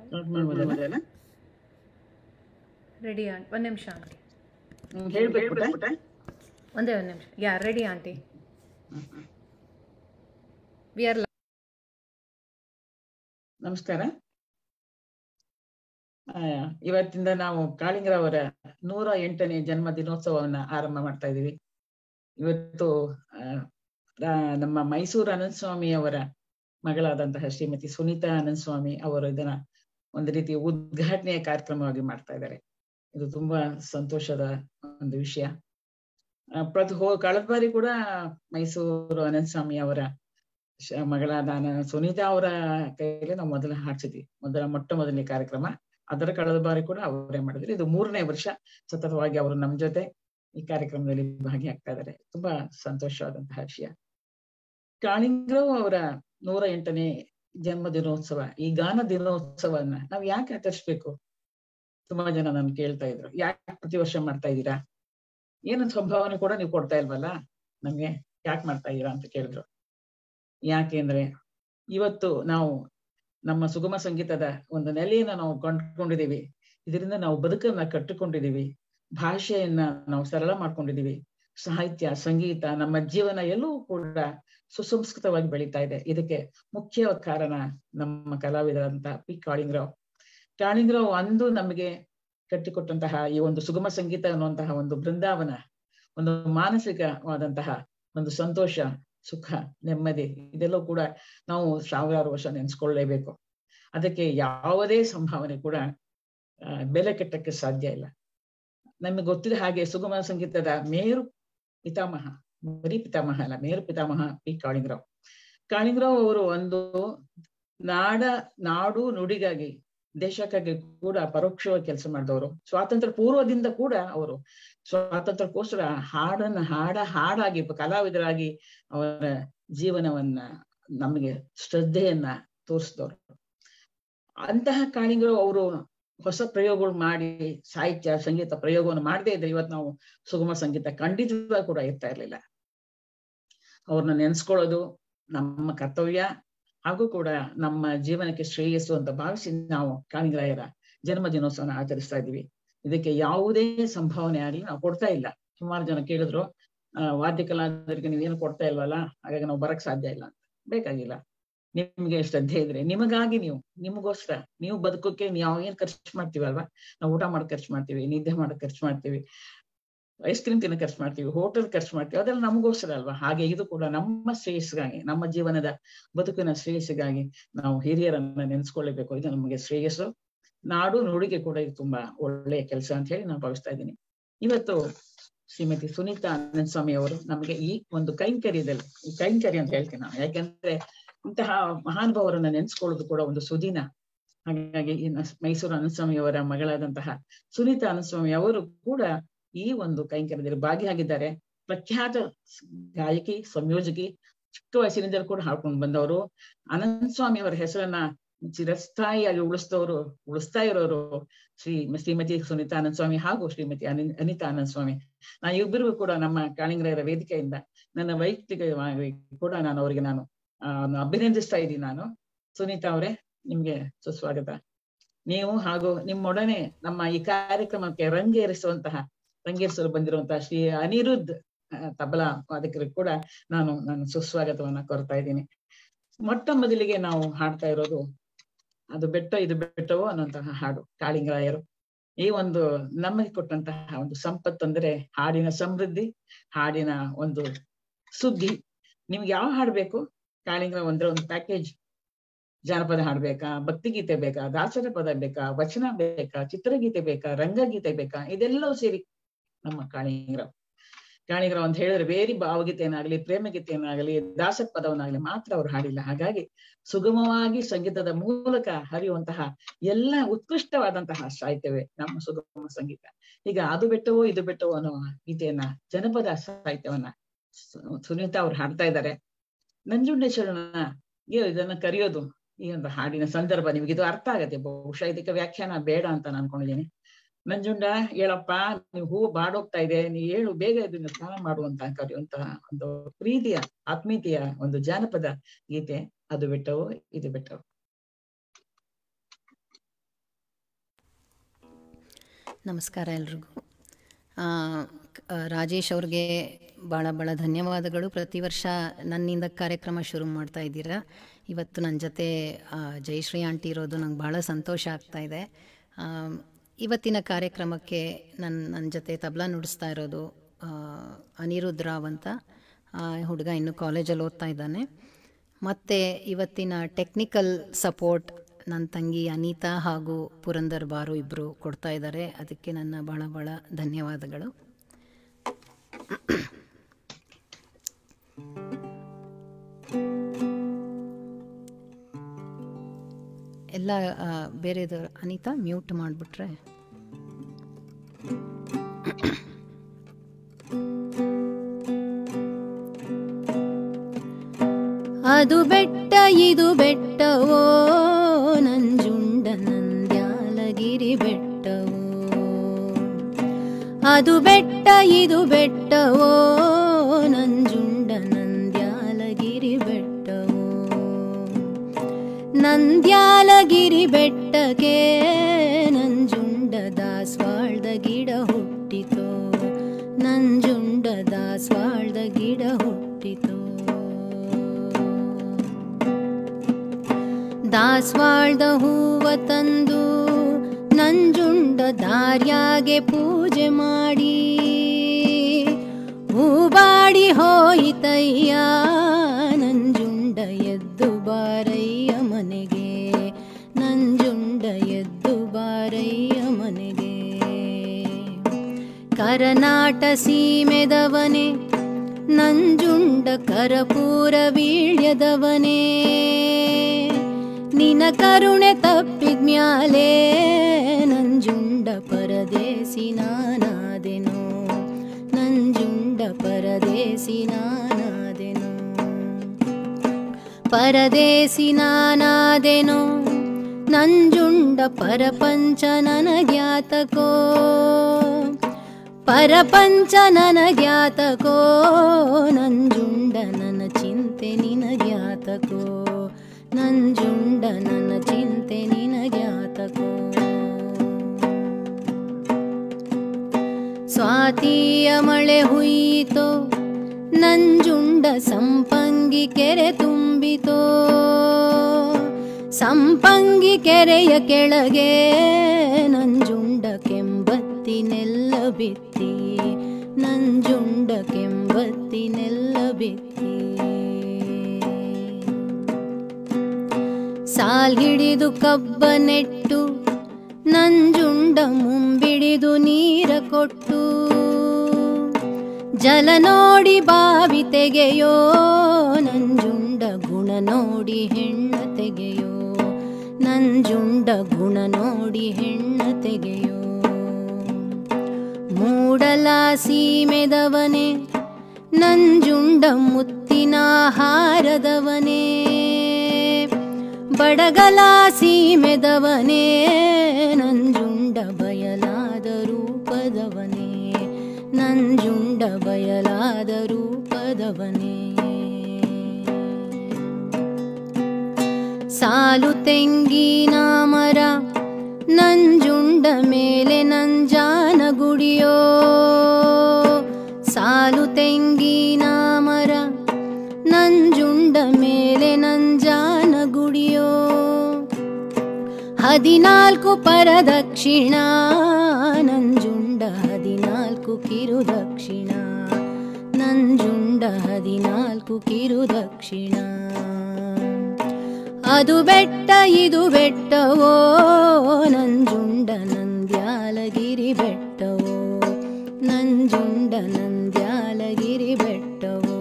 Start ಮಾಡ್ಬೋದಲ್ಲ ready aunty ಒಂದು ನಿಮಿಷ ಆಂಟಿ ಹ್ಮ್, ಹೇಳ್ಬೇಕು ಪುಟ್ಟ? ಒಂದೇ ಒಂದು ನಿಮಿಷ yeah ready aunty V R ನಮಸ್ಕಾರ ಆ, ಇವತ್ತಿಂದ ನಾವು ಕಾಳಿಂಗರವರ ನೂರ ಎಂಟನೇ ಜನ್ಮ ದಿನೋತ್ಸವವನ್ನ ಆರಂಭ ಮಾಡ್ತಾ ಇದ್ದೀವಿ ಇವತ್ತು ಆ, ರಾ- ನಮ್ಮ ಮೈಸೂರು ಅನಂತ ಸ್ವಾಮಿ ಅವರ ಮಗಳಾದಂತಹ ಶ್ರೀಮತಿ ಸುನೀತಾ ಅನಂತ ಸ್ವಾಮಿ ಅವರು ಇದನ್ನ ಒಂದು ರೀತಿ ಉದ್ಘಾಟನೆಯ ಕಾರ್ಯಕ್ರಮವಾಗಿ ಮಾಡ್ತಾ ಇದ್ದಾರೆ ಇದು ತುಂಬಾ ಸಂತೋಷದ ಒಂದು ವಿಷಯ ಆ, ಪ್ರತಿ ಹೋ ಕಳೆದ ಬಾರಿ ಕೂಡ ಮೈಸೂರು ಅನಂತ ಸ್ವಾಮಿ ಅವರ ಶ- ಮಗಳಾದ ನ- ಸುನೀತಾ ಅವರ ಕೈಯಲ್ಲಿ ನಾವು ಮೊದಲ ಹಾಡ್ಸಿದ್ವಿ ಮೊದಲ ಮೊಟ್ಟ ಮೊದಲನೇ ಕಾರ್ಯಕ್ರಮ ಅದರ ಕಳೆದ ಬಾರಿ ಕೂಡ ಅವರೇ ಮಾಡಿದ್ರು ಇದು ಮೂರನೇ ವರ್ಷ ಸತತವಾಗಿ ಅವರು ನಮ್ಮ ಜೊತೆ ಈ ಕಾರ್ಯಕ್ರಮದಲ್ಲಿ ಭಾಗಿಯಾಗ್ತಾ ಇದ್ದಾರೆ ತುಂಬಾ ಸಂತೋಷವಾದಂತಹ ವಿಷಯ ಕಾಳಿಂಗರಾವ್ ಅವರ ನೂರ ಎಂಟನೇ ಜನ್ಮ ದಿನೋತ್ಸವ ಈ ಗಾನ ದಿನೋತ್ಸವನ್ನ ನಾವು ಯಾಕೆ ಆಚರಿಸ್ಬೇಕು ತುಂಬಾ ಜನ ನನ್ ಕೇಳ್ತಾ ಇದ್ರು ಯಾಕೆ ಪ್ರತಿ ವರ್ಷ ಮಾಡ್ತಾ ಇದ್ದೀರಾ ಏನೊಂದು ಸಂಭಾವನೆ ಕೂಡ ನೀವು ಕೊಡ್ತಾ ಇಲ್ವಲ್ಲ ನಮ್ಗೆ ಯಾಕೆ ಮಾಡ್ತಾ ಇದ್ದೀರಾ ಅಂತ ಕೇಳಿದ್ರು ಯಾಕೆಂದ್ರೆ ಇವತ್ತು ನಾವು ನಮ್ಮ ಸುಗಮ ಸಂಗೀತದ ಒಂದು ನೆಲೆಯನ್ನ ನಾವು ಕಂಡುಕೊಂಡಿದೀವಿ ಇದರಿಂದ ನಾವು ಬದುಕನ್ನ ಕಟ್ಟಿಕೊಂಡಿದೀವಿ ಭಾಷೆಯನ್ನ ನಾವು ಸರಳ ಮಾಡ್ಕೊಂಡಿದೀವಿ ಸಾಹಿತ್ಯ ಸಂಗೀತ ನಮ್ಮ ಜೀವನ ಎಲ್ಲವೂ ಕೂಡ ಸುಸಂಸ್ಕೃತವಾಗಿ ಬೆಳೀತಾ ಇದೆ ಇದಕ್ಕೆ ಮುಖ್ಯ ಕಾರಣ ನಮ್ಮ ಕಲಾವಿದರಂತ ಪಿ ಕಾಳಿಂಗರಾವ್ ಕಾಳಿಂಗರಾವ್ ಅಂದು ನಮಗೆ ಕಟ್ಟಿಕೊಟ್ಟಂತಹ ಈ ಒಂದು ಸುಗಮ ಸಂಗೀತ ಅನ್ನುವಂತಹ ಒಂದು ಬೃಂದಾವನ ಒಂದು ಮಾನಸಿಕವಾದಂತಹ ಒಂದು ಸಂತೋಷ ಸುಖ ನೆಮ್ಮದಿ ಇದೆಲ್ಲವೂ ಕೂಡ ನಾವು ಸಾವಿರಾರು ವರ್ಷ ನೆನ್ಸ್ಕೊಳ್ಳೇಬೇಕು ಅದಕ್ಕೆ ಯಾವುದೇ ಸಂಭಾವನೆ ಕೂಡ ಆ, ಬೆಲೆ ಕೆಟ್ಟಕ್ಕೆ ಸಾಧ್ಯ ಇಲ್ಲ ನಮಗೆ ಗೊತ್ತಿದ ಹಾಗೆ ಸುಗಮ ಸಂಗೀತದ ಮೇರು ಪಿತಾಮಹ ಬರೀ ಪಿತಾಮಹ ಅಲ್ಲ ಮೇರು ಪಿತಾಮಹ ಪಿ ಕಾಳಿಂಗರಾವ್ ಕಾಳಿಂಗರಾವ್ ಅವರು ಒಂದು ನಾಡ ನಾಡು ನುಡಿಗಾಗಿ ದೇಶಕ್ಕಾಗಿ ಕೂಡ ಪರೋಕ್ಷವಾಗಿ ಕೆಲಸ ಮಾಡಿದವರು ಸ್ವಾತಂತ್ರ್ಯ ಪೂರ್ವದಿಂದ ಕೂಡ ಅವರು ಸ್ವಾತಂತ್ರ್ಯಕ್ಕೋಸ್ಕರ ಹಾಡನ್ನ ಹಾಡ ಹಾಡಾಗಿ ಕಲಾವಿದರಾಗಿ ಅವರ ಜೀವನವನ್ನ ನಮಗೆ ಶ್ರದ್ಧೆಯನ್ನ ತೋರಿಸಿದವರು ಅಂತಹ ಕಾಳಿಂಗರು ಅವರು ಹೊಸ ಪ್ರಯೋಗಗಳು ಮಾಡಿ ಸಾಹಿತ್ಯ ಸಂಗೀತ ಪ್ರಯೋಗವನ್ನು ಮಾಡದೇ ಇದ್ರೆ ಇವತ್ತು ನಾವು ಸುಗಮ ಸಂಗೀತ ಖಂಡಿತವಾಗಿ ಕೂಡ ಇರ್ತಾ ಇರ್ಲಿಲ್ಲ ಅವ್ರನ್ನ ನೆನ್ಸ್ಕೊಳ್ಳೋದು ನಮ್ಮ ಕರ್ತವ್ಯ ಹಾಗೂ ಕೂಡ ನಮ್ಮ ಜೀವನಕ್ಕೆ ಶ್ರೇಯಸ್ಸು ಅಂತ ಭಾವಿಸಿ ನಾವು ಕಾಳಿಂಗರಾಯರ ಜನ್ಮ ದಿನೋತ್ಸವನ ಆಚರಿಸ್ತಾ ಇದ್ದೀವಿ ಇದಕ್ಕೆ ಯಾವುದೇ ಸಂಭಾವನೆ ಆಗಲಿ ನಾವು ಕೊಡ್ತಾ ಇಲ್ಲ ಸುಮಾರು ಜನ ಕೇಳಿದ್ರು ಆ ವಾದ್ಯ ಕಲಾವಿದರಿಗೆ ನೀವೇನು ಕೊಡ್ತಾ ಇಲ್ವಲ್ಲ ಹಾಗಾಗಿ ನಾವು ಬರಕ್ ಸಾಧ್ಯ ಇಲ್ಲ ಅಂತ ಬೇಕಾಗಿಲ್ಲ ನಿಮ್ಗೆ ಶ್ರದ್ಧೆ ಇದ್ರೆ ನಿಮಗಾಗಿ ನೀವು ನಿಮಗೋಸ್ಕರ ನೀವು ಬದುಕೋಕೆ ನಾವು ಏನ್ ಖರ್ಚು ಮಾಡ್ತೀವಲ್ವಾ ನಾವು ಊಟ ಮಾಡಕ್ ಖರ್ಚು ಮಾಡ್ತೀವಿ ನಿದ್ದೆ ಮಾಡಕ್ ಖರ್ಚು ಮಾಡ್ತೀವಿ ಐಸ್ ಕ್ರೀಮ್ ತಿನ್ನಕ್ ಖರ್ಚು ಮಾಡ್ತೀವಿ ಹೋಟೆಲ್ ಖರ್ಚು ಮಾಡ್ತೀವಿ ಅದೆಲ್ಲ ನಮಗೋಸ್ಕರ ಅಲ್ವಾ ಹಾಗೆ ಇದು ಕೂಡ ನಮ್ಮ ಶ್ರೇಯಸ್ಸಿಗಾಗಿ ನಮ್ಮ ಜೀವನದ ಬದುಕಿನ ಶ್ರೇಯಸ್ಸಿಗಾಗಿ ನಾವು ಹಿರಿಯರನ್ನ ನೆನೆಸ್ಕೊಳ್ಳೇಬೇಕು ಇದು ನಮಗೆ ಶ್ರೇಯಸ್ಸು ನಾಡು ನುಡಿಗೆ ಕೂಡ ಇದು ತುಂಬಾ ಒಳ್ಳೆಯ ಕೆಲಸ ಅಂತ ಹೇಳಿ ನಾನು ಭಾವಿಸ್ತಾ ಇದ್ದೀನಿ ಇವತ್ತು ಶ್ರೀಮತಿ ಸುನೀತಾ ಆನಂದ ಸ್ವಾಮಿ ಅವರು ನಮಗೆ ಈ ಒಂದು ಕೈಂಕರ್ಯದಲ್ಲಿ ಈ ಕೈಂಕರ್ಯ ಅಂತ ಹೇಳ್ತೀನಿ ನಾನು ಯಾಕೆಂದ್ರೆ ಇಂತಹ ಮಹಾನುಭಾವರನ್ನ ನೆನೆಸ್ಕೊಳ್ಳೋದು ಕೂಡ ಒಂದು ಸುದಿನ ಹಾಗಾಗಿ ಈ ನ- ಮೈಸೂರು ಅನಂತಸ್ವಾಮಿ ಅವರ ಮಗಳಾದಂತಹ ಸುನೀತಾ ಅನಂತಸ್ವಾಮಿ ಅವರು ಕೂಡ ಈ ಒಂದು ಕೈಂಕರ್ಯದಲ್ಲಿ ಭಾಗಿಯಾಗಿದ್ದಾರೆ ಪ್ರಖ್ಯಾತ ಸ್- ಗಾಯಕಿ ಸಂಯೋಜಕಿ ಚಿಕ್ಕ ವಯಸ್ಸಿನಿಂದಲೂ ಕೂಡ ಹಾಡ್ಕೊಂಡು ಬಂದವರು ಅನಂತಸ್ವಾಮಿ ಅವರ ಹೆಸರನ್ನ ಚಿರಸ್ಥಾಯಿಯಾಗಿ ಉಳಿಸಿದವರು ಉಳಿಸ್ತಾ ಇರೋರು ಶ್ರೀ ಶ್ರೀಮತಿ ಸುನೀತಾ ಆನಂದ ಸ್ವಾಮಿ ಹಾಗೂ ಶ್ರೀಮತಿ ಅನಿ ಅನಿತಾ ಆನಂದ ಸ್ವಾಮಿ ನಾ ಇಬ್ಬರಿಗೂ ಕೂಡ ನಮ್ಮ ಕಾಳಿಂಗರಾಯರ ವೇದಿಕೆಯಿಂದ ನನ್ನ ವೈಯಕ್ತಿಕವಾಗಿ ಕೂಡ ನಾನು ಅವರಿಗೆ ನಾನು ಆ, ಅಭಿನಂದಿಸ್ತಾ ಇದ್ದೀನಿ ನಾನು ಸುನೀತಾ ಅವರೇ ನಿಮ್ಗೆ ಸುಸ್ವಾಗತ ನೀವು ಹಾಗೂ ನಿಮ್ಮೊಡನೆ ನಮ್ಮ ಈ ಕಾರ್ಯಕ್ರಮಕ್ಕೆ ರಂಗೇರಿಸುವಂತಹ ರಂಗೇರಿಸಲು ಬಂದಿರುವಂತಹ ಶ್ರೀ ಅನಿರುದ್ಧ್ ಆ, ತಬಲಾ ವಾದಕರಿಗೆ ಕೂಡ ನಾನು ನಾನು ಸುಸ್ವಾಗತವನ್ನ ಕೋರ್ತಾ ಇದ್ದೀನಿ ಮೊಟ್ಟ ಮೊದಲಿಗೆ ನಾವು ಹಾಡ್ತಾ ಇರೋದು ಅದು ಬೆಟ್ಟ ಇದು ಬೆಟ್ಟವೋ ಅನ್ನುವಂತಹ ಹಾಡು ಕಾಳಿಂಗರಾಯರು ಈ ಒಂದು ನಮಗೆ ಕೊಟ್ಟಂತಹ ಒಂದು ಸಂಪತ್ತು ಅಂದ್ರೆ ಹಾಡಿನ ಸಮೃದ್ಧಿ ಹಾಡಿನ ಒಂದು ಸುದ್ದಿ ನಿಮ್ಗೆ ಯಾವ ಹಾಡು ಬೇಕು ಕಾಳಿಂಗರ ಅಂದ್ರೆ ಒಂದು ಪ್ಯಾಕೇಜ್ ಜಾನಪದ ಹಾಡ್ಬೇಕಾ ಭಕ್ತಿಗೀತೆ ಬೇಕಾ ದಾಸರ ಪದ ಬೇಕಾ ವಚನ ಬೇಕಾ ಚಿತ್ರಗೀತೆ ಬೇಕಾ ರಂಗಗೀತೆ ಬೇಕಾ ಇದೆಲ್ಲವೂ ಸೇರಿ ನಮ್ಮ ಕಾಳಿಂಗರಾವ್ ಕಾಳಿಂಗರಾವ್ ಅಂತ ಹೇಳಿದ್ರೆ ಬೇರೆ ಭಾವಗೀತೆಯನ್ನಾಗಲಿ ಪ್ರೇಮಗೀತೆಯನ್ನಾಗಲಿ ದಾಸ ಪದವನ್ನಾಗಲಿ ಮಾತ್ರ ಅವ್ರು ಹಾಡಿಲ್ಲ ಹಾಗಾಗಿ ಸುಗಮವಾಗಿ ಸಂಗೀತದ ಮೂಲಕ ಹರಿಯುವಂತಹ ಎಲ್ಲ ಉತ್ಕೃಷ್ಟವಾದಂತಹ ಸಾಹಿತ್ಯವೇ ನಮ್ಮ ಸುಗಮ ಸಂಗೀತ ಈಗ ಅದು ಬೆಟ್ಟವೋ ಇದು ಬೆಟ್ಟವೋ ಅನ್ನೋ ಗೀತೆಯನ್ನ ಜನಪದ ಸಾಹಿತ್ಯವನ್ನ ಸು- ಸುನೀತಾ ಅವ್ರು ಹಾಡ್ತಾ ಇದ್ದಾರೆ ನಂಜುಂಡೇಶ್ವರನ ಇದನ್ನ ಕರೆಯೋದು ಈ ಒಂದು ಹಾಡಿನ ಸಂದರ್ಭ ನಿಮಗೆ ಇದು ಅರ್ಥ ಆಗತ್ತೆ ಬಹುಶಃ ಇದಕ್ಕೆ ವ್ಯಾಖ್ಯಾನ ಬೇಡ ಅಂತ ನಾನು ಅನ್ಕೊಂಡಿದ್ದೀನಿ ನಂಜುಂಡ ಹೇಳಪ್ಪ ನೀವು ಹೂವು ಬಾಡೋಗ್ತಾ ಇದೆ ನೀ ಹೇಳು ಬೇಗ ಇದನ್ನ ಸ್ನಾನ ಮಾಡುವಂತ ಕರೆಯುವಂತಹ ಒಂದು ಪ್ರೀತಿಯ ಆತ್ಮೀಯತೆಯ ಒಂದು ಜಾನಪದ ಗೀತೆ ಅದು ಬೆಟ್ಟವು ಇದು ಬೆಟ್ಟವು ನಮಸ್ಕಾರ ಎಲ್ರಿಗೂ ಆ, ಕ- ಆ, ರಾಜೇಶ್ ಅವ್ರಿಗೆ ಭಾಳ ಭಾಳ ಧನ್ಯವಾದಗಳು ಪ್ರತಿ ವರ್ಷ ನನ್ನಿಂದ ಕಾರ್ಯಕ್ರಮ ಶುರು ಮಾಡ್ತಾ ಇದ್ದೀರಾ ಇವತ್ತು ನನ್ನ ಜೊತೆ ಆ, ಜಯಶ್ರೀ ಆಂಟಿ ಇರೋದು ನಂಗೆ ಭಾಳ ಸಂತೋಷ ಆಗ್ತಾ ಇದೆ ಆ, ಇವತ್ತಿನ ಕಾರ್ಯಕ್ರಮಕ್ಕೆ ನನ್ನ ನನ್ನ ಜೊತೆ ತಬ್ಲಾ ನುಡಿಸ್ತಾ ಇರೋದು ಆ, ಅನಿರುದ್ಧ ರಾವ್ ಅಂತ ಆ ಹುಡುಗ ಇನ್ನು ಕಾಲೇಜಲ್ಲಿ ಓದ್ತಾ ಇದ್ದಾನೆ ಮತ್ತು ಇವತ್ತಿನ ಟೆಕ್ನಿಕಲ್ ಸಪೋರ್ಟ್ ನನ್ನ ತಂಗಿ ಅನಿತಾ ಹಾಗೂ ಪುರಂದರ್ ಬಾರು ಇಬ್ಬರು ಕೊಡ್ತಾ ಇದ್ದಾರೆ ಅದಕ್ಕೆ ನನ್ನ ಭಾಳ ಭಾಳ ಧನ್ಯವಾದಗಳು ಎಲ್ಲ ಆ, ಬೇರೆದು ಅನಿತಾ ಮ್ಯೂಟ್ ಮಾಡಿಬಿಟ್ರೆ ಅದು ಬೆಟ್ಟ ಇದು ಬೆಟ್ಟವೋ ನಂಜುಂಡ ನಂದ್ಯಾಲಗಿರಿ ಬೆಟ್ಟವೋ ಅದು ಬೆಟ್ಟ ಇದು ಬೆಟ್ಟವೋ ನಂಜುಂಡ ನಂದ್ಯಾಲಗಿರಿ ಬೆಟ್ಟವೋ ನಂದ್ಯಾಲಗಿರಿ ಬೆಟ್ಟಕ್ಕೆ ನಂಜುಂಡ ದಾಸವಾಳ್ದ ಗಿಡ ಹುಟ್ಟಿತೋ ನಂಜುಂಡ ದಾಸವಾಳ್ದ ಗಿಡ ಹುಟ್ಟಿತೋ ದಾಸವಾಳ್ದ ಹೂವ ತಂದು ನಂಜುಂಡ ದಾರ್ಯಾಗೆ ಪೂಜೆ ಮಾಡಿ ಹೂಬಾಡಿ ಹೋಯಿತಯ್ಯ ನಂಜುಂಡ ಎದ್ದು ಬಾರಯ್ಯ ಮನೆಗೆ ನಂಜುಂಡ ಎದ್ದು ಬಾರಯ್ಯ ಮನೆಗೆ ಕರನಾಟ ಸೀಮೆದವನೇ ನಂಜುಂಡ ಕರಪೂರ ವೀಳ್ಯದವನೇ ನಿನ ಕರುಣೆ ತಪ್ಪಿದ್ಮ್ಯಾಲೆ ನಂಜುಂಡ ಪರದೇಸಿ ನಾನಾದೆನೋ ನಂಜುಂಡ ಪರದೇಸಿ ನಾನಾದೆನೋ ಪರದೇಸಿ ನಾನಾದೆನೋ ನಂಜುಂಡ ಪರಪಂಚ ನನಗ್ಯಾತಕೋ ಪರಪಂಚ ನನಗ್ಯಾತಕೋ ನಂಜುಂಡ ನನ್ನ ಚಿಂತೆ ನಿನಗ್ಯಾತಕೋ ನಂಜುಂಡ ನನ್ನ ಚಿಂತೆ ನಿನಗ್ಯಾತಕೋ ಸ್ವಾತಿಯ ಮಳೆ ಹುಯ್ಯಿತೋ ನಂಜುಂಡ ಸಂಪಂಗಿ ಕೆರೆ ತುಂಬಿತೋ ಸಂಪಂಗಿ ಕೆರೆಯ ಕೆಳಗೆ ನಂಜುಂಡ ಕೆಂಬತ್ತಿನೆಲ್ಲ ಬಿತ್ತಿ ನಂಜುಂಡ ಕೆಂಬತ್ತಿನೆಲ್ಲ ಬಿತ್ತಿ ಸಾಲ್ ಹಿಡಿದು ಕಬ್ಬ ನೆಟ್ಟು ನಂಜುಂಡ ಮುಂಬಿಡಿದು ನೀರ ಕೊಟ್ಟು ಜಲ ನೋಡಿ ಬಾವಿ ತೆಗೆಯೋ ನಂಜುಂಡ ಗುಣ ನೋಡಿ ಹೆಣ್ಣ ತೆಗೆಯೋ ನಂಜುಂಡ ಗುಣ ನೋಡಿ ಹೆಣ್ಣ ತೆಗೆಯೋ ಮೂಡಲ ಸೀಮೆದವನೇ ನಂಜುಂಡ ಮುತ್ತಿನ ಹಾರದವನೇ ಬಡಗಲ ಸೀಮೆದವನೇ ನಂಜುಂಡ ಬಯಲಾದ ರೂಪದವನೇ ನಂಜುಂಡ ಬಯಲಾದ ರೂಪದವನೇ ಸಾಲು ತೆಂಗಿನ ಮರ ನಂಜುಂಡ ಮೇಲೆ ನಂಜಾನ ಗುಡಿಯೋ ಸಾಲು ತೆಂಗಿನ ಮರ ನಂಜುಂಡ ಮೇಲೆ ನಂಜಾನ ಗುಡಿಯೋ ಹದಿನಾಲ್ಕು ಪರದಕ್ಷಿಣ ನಂಜುಂಡ ಹದಿನಾಲ್ಕು ಕಿರುದಕ್ಷಿಣ ನಂಜುಂಡ ಹದಿನಾಲ್ಕು ಕಿರುದಕ್ಷಿಣ ಅದು ಬೆಟ್ಟ ಇದು ಬೆಟ್ಟವೋ ನಂಜುಂಡ ನಂದ್ಯಾಲಗಿರಿ ಬೆಟ್ಟವೋ ನಂಜುಂಡ ನಂದ್ಯಾಲಗಿರಿ ಬೆಟ್ಟವೋ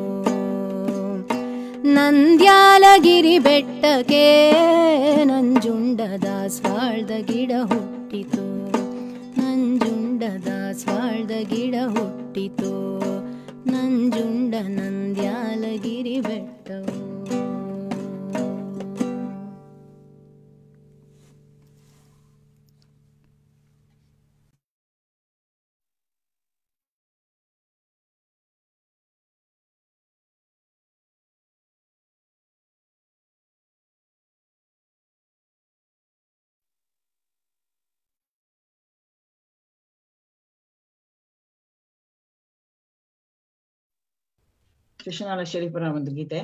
ನಂದ್ಯಾಲಗಿರಿ ಬೆಟ್ಟಕ್ಕೆ ನಂಜುಂಡ ದಾಸವಾಳ್ದ ಗಿಡ ಹುಟ್ಟಿತು ನಂಜುಂಡ ದಾಸವಾಳ್ದ ಗಿಡ ಹುಟ್ಟಿತು ನಂಜುಂಡ ನಂದ್ಯಾಲಗಿರಿ ಬೆಟ್ಟವೋ ಕೃಷ್ಣನಾಳ ಶರೀಫರ ಒಂದು ಗೀತೆ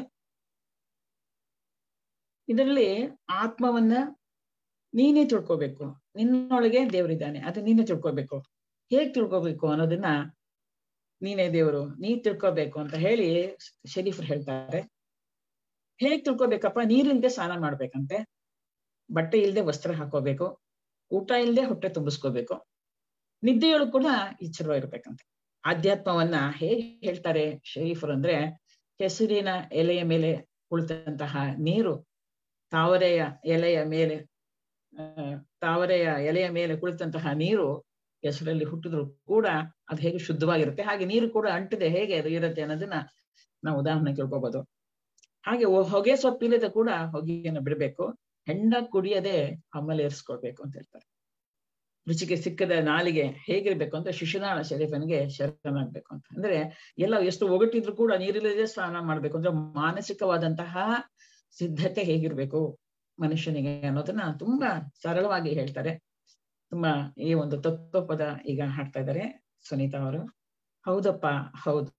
ಇದರಲ್ಲಿ ಆತ್ಮವನ್ನ ನೀನೇ ತಿಳ್ಕೊಬೇಕು ನಿನ್ನೊಳಗೆ ದೇವರಿದ್ದಾನೆ ಅದು ನೀನೇ ತಿಳ್ಕೊಬೇಕು ಹೇಗ್ ತಿಳ್ಕೊಬೇಕು ಅನ್ನೋದನ್ನ ನೀನೇ ದೇವರು ನೀ ತಿಳ್ಕೊಬೇಕು ಅಂತ ಹೇಳಿ ಶರೀಫ್ರು ಹೇಳ್ತಾರೆ ಹೇಗ್ ತಿಳ್ಕೊಬೇಕಪ್ಪ ನೀರಿಲ್ದೆ ಸ್ನಾನ ಮಾಡ್ಬೇಕಂತೆ ಬಟ್ಟೆ ಇಲ್ದೆ ವಸ್ತ್ರ ಹಾಕೋಬೇಕು ಊಟ ಇಲ್ದೆ ಹೊಟ್ಟೆ ತುಂಬಿಸ್ಕೋಬೇಕು ನಿದ್ದೆಯೊಳು ಕೂಡ ಎಚ್ಚರ ಇರ್ಬೇಕಂತೆ ಆಧ್ಯಾತ್ಮವನ್ನ ಹೇಗೆ ಹೇಳ್ತಾರೆ ಶರೀಫರು ಅಂದ್ರೆ ಕೆಸರಿನ ಎಲೆಯ ಮೇಲೆ ಕುಳಿತಂತಹ ನೀರು ತಾವರೆಯ ಎಲೆಯ ಮೇಲೆ ಆ ತಾವರೆಯ ಎಲೆಯ ಮೇಲೆ ಕುಳಿತಂತಹ ನೀರು ಹೆಸರಲ್ಲಿ ಹುಟ್ಟಿದ್ರು ಕೂಡ ಅದು ಹೇಗೆ ಶುದ್ಧವಾಗಿರುತ್ತೆ ಹಾಗೆ ನೀರು ಕೂಡ ಅಂಟದೆ ಹೇಗೆ ಅದು ಇರುತ್ತೆ ಅನ್ನೋದನ್ನ ನಾವು ಉದಾಹರಣೆ ತಿಳ್ಕೊಬಹುದು ಹಾಗೆ ಹೊಗೆ ಸೊಪ್ಪಿಲ್ಲದೆ ಕೂಡ ಹೊಗೆಯನ್ನು ಬಿಡಬೇಕು ಹೆಂಡ ಕುಡಿಯದೆ ಅಮಲೇರಿಸ್ಕೊಳ್ಬೇಕು ಅಂತ ಹೇಳ್ತಾರೆ ರುಚಿಗೆ ಸಿಕ್ಕದ ನಾಲಿಗೆ ಹೇಗಿರ್ಬೇಕು ಅಂತ ಶಿಶುನಾಳ ಶರೀಫನಿಗೆ ಶರಣಾಗ್ಬೇಕು ಅಂತ ಅಂದ್ರೆ ಎಲ್ಲ ಎಷ್ಟು ಒಗಟಿದ್ರು ಕೂಡ ನೀರಿಲ್ಲದೆ ಸ್ನಾನ ಮಾಡ್ಬೇಕು ಅಂದ್ರೆ ಮಾನಸಿಕವಾದಂತಹ ಸಿದ್ಧತೆ ಹೇಗಿರ್ಬೇಕು ಮನುಷ್ಯನಿಗೆ ಅನ್ನೋದನ್ನ ತುಂಬಾ ಸರಳವಾಗಿ ಹೇಳ್ತಾರೆ ತುಂಬಾ ಈ ಒಂದು ತತ್ವಪದ ಈಗ ಹಾಡ್ತಾ ಇದ್ದಾರೆ ಸುನೀತಾ ಅವರು ಹೌದಪ್ಪ ಹೌದು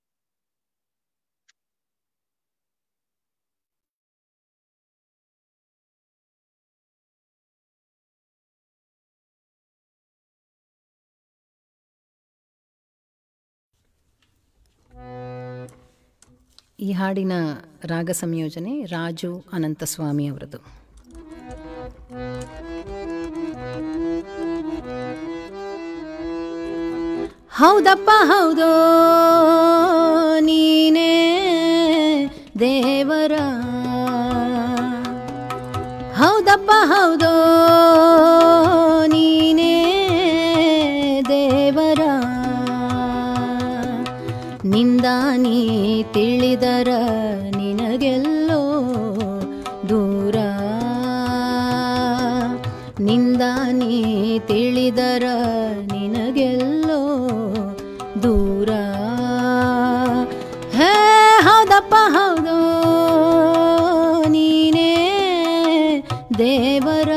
ಈ ಹಾಡಿನ ರಾಗ ಸಂಯೋಜನೆ ರಾಜು ಅನಂತಸ್ವಾಮಿ ಅವರದು ಹೌದಪ್ಪ ಹೌದೋ ನೀನೇ ದೇವರ ಹೌದಪ್ಪ ಹೌದೋ ನೀನೇ ದೇವರ ನಿಂದ ನೀ ತಿಳಿದರ ನಿನಗೆಲ್ಲೋ ದೂರ ನಿಂದ ನೀ ತಿಳಿದರ ನಿನಗೆಲ್ಲೋ ದೂರ ಹೇ ಹೌದಪ್ಪ ಹೌದು ನೀನೇ ದೇವರ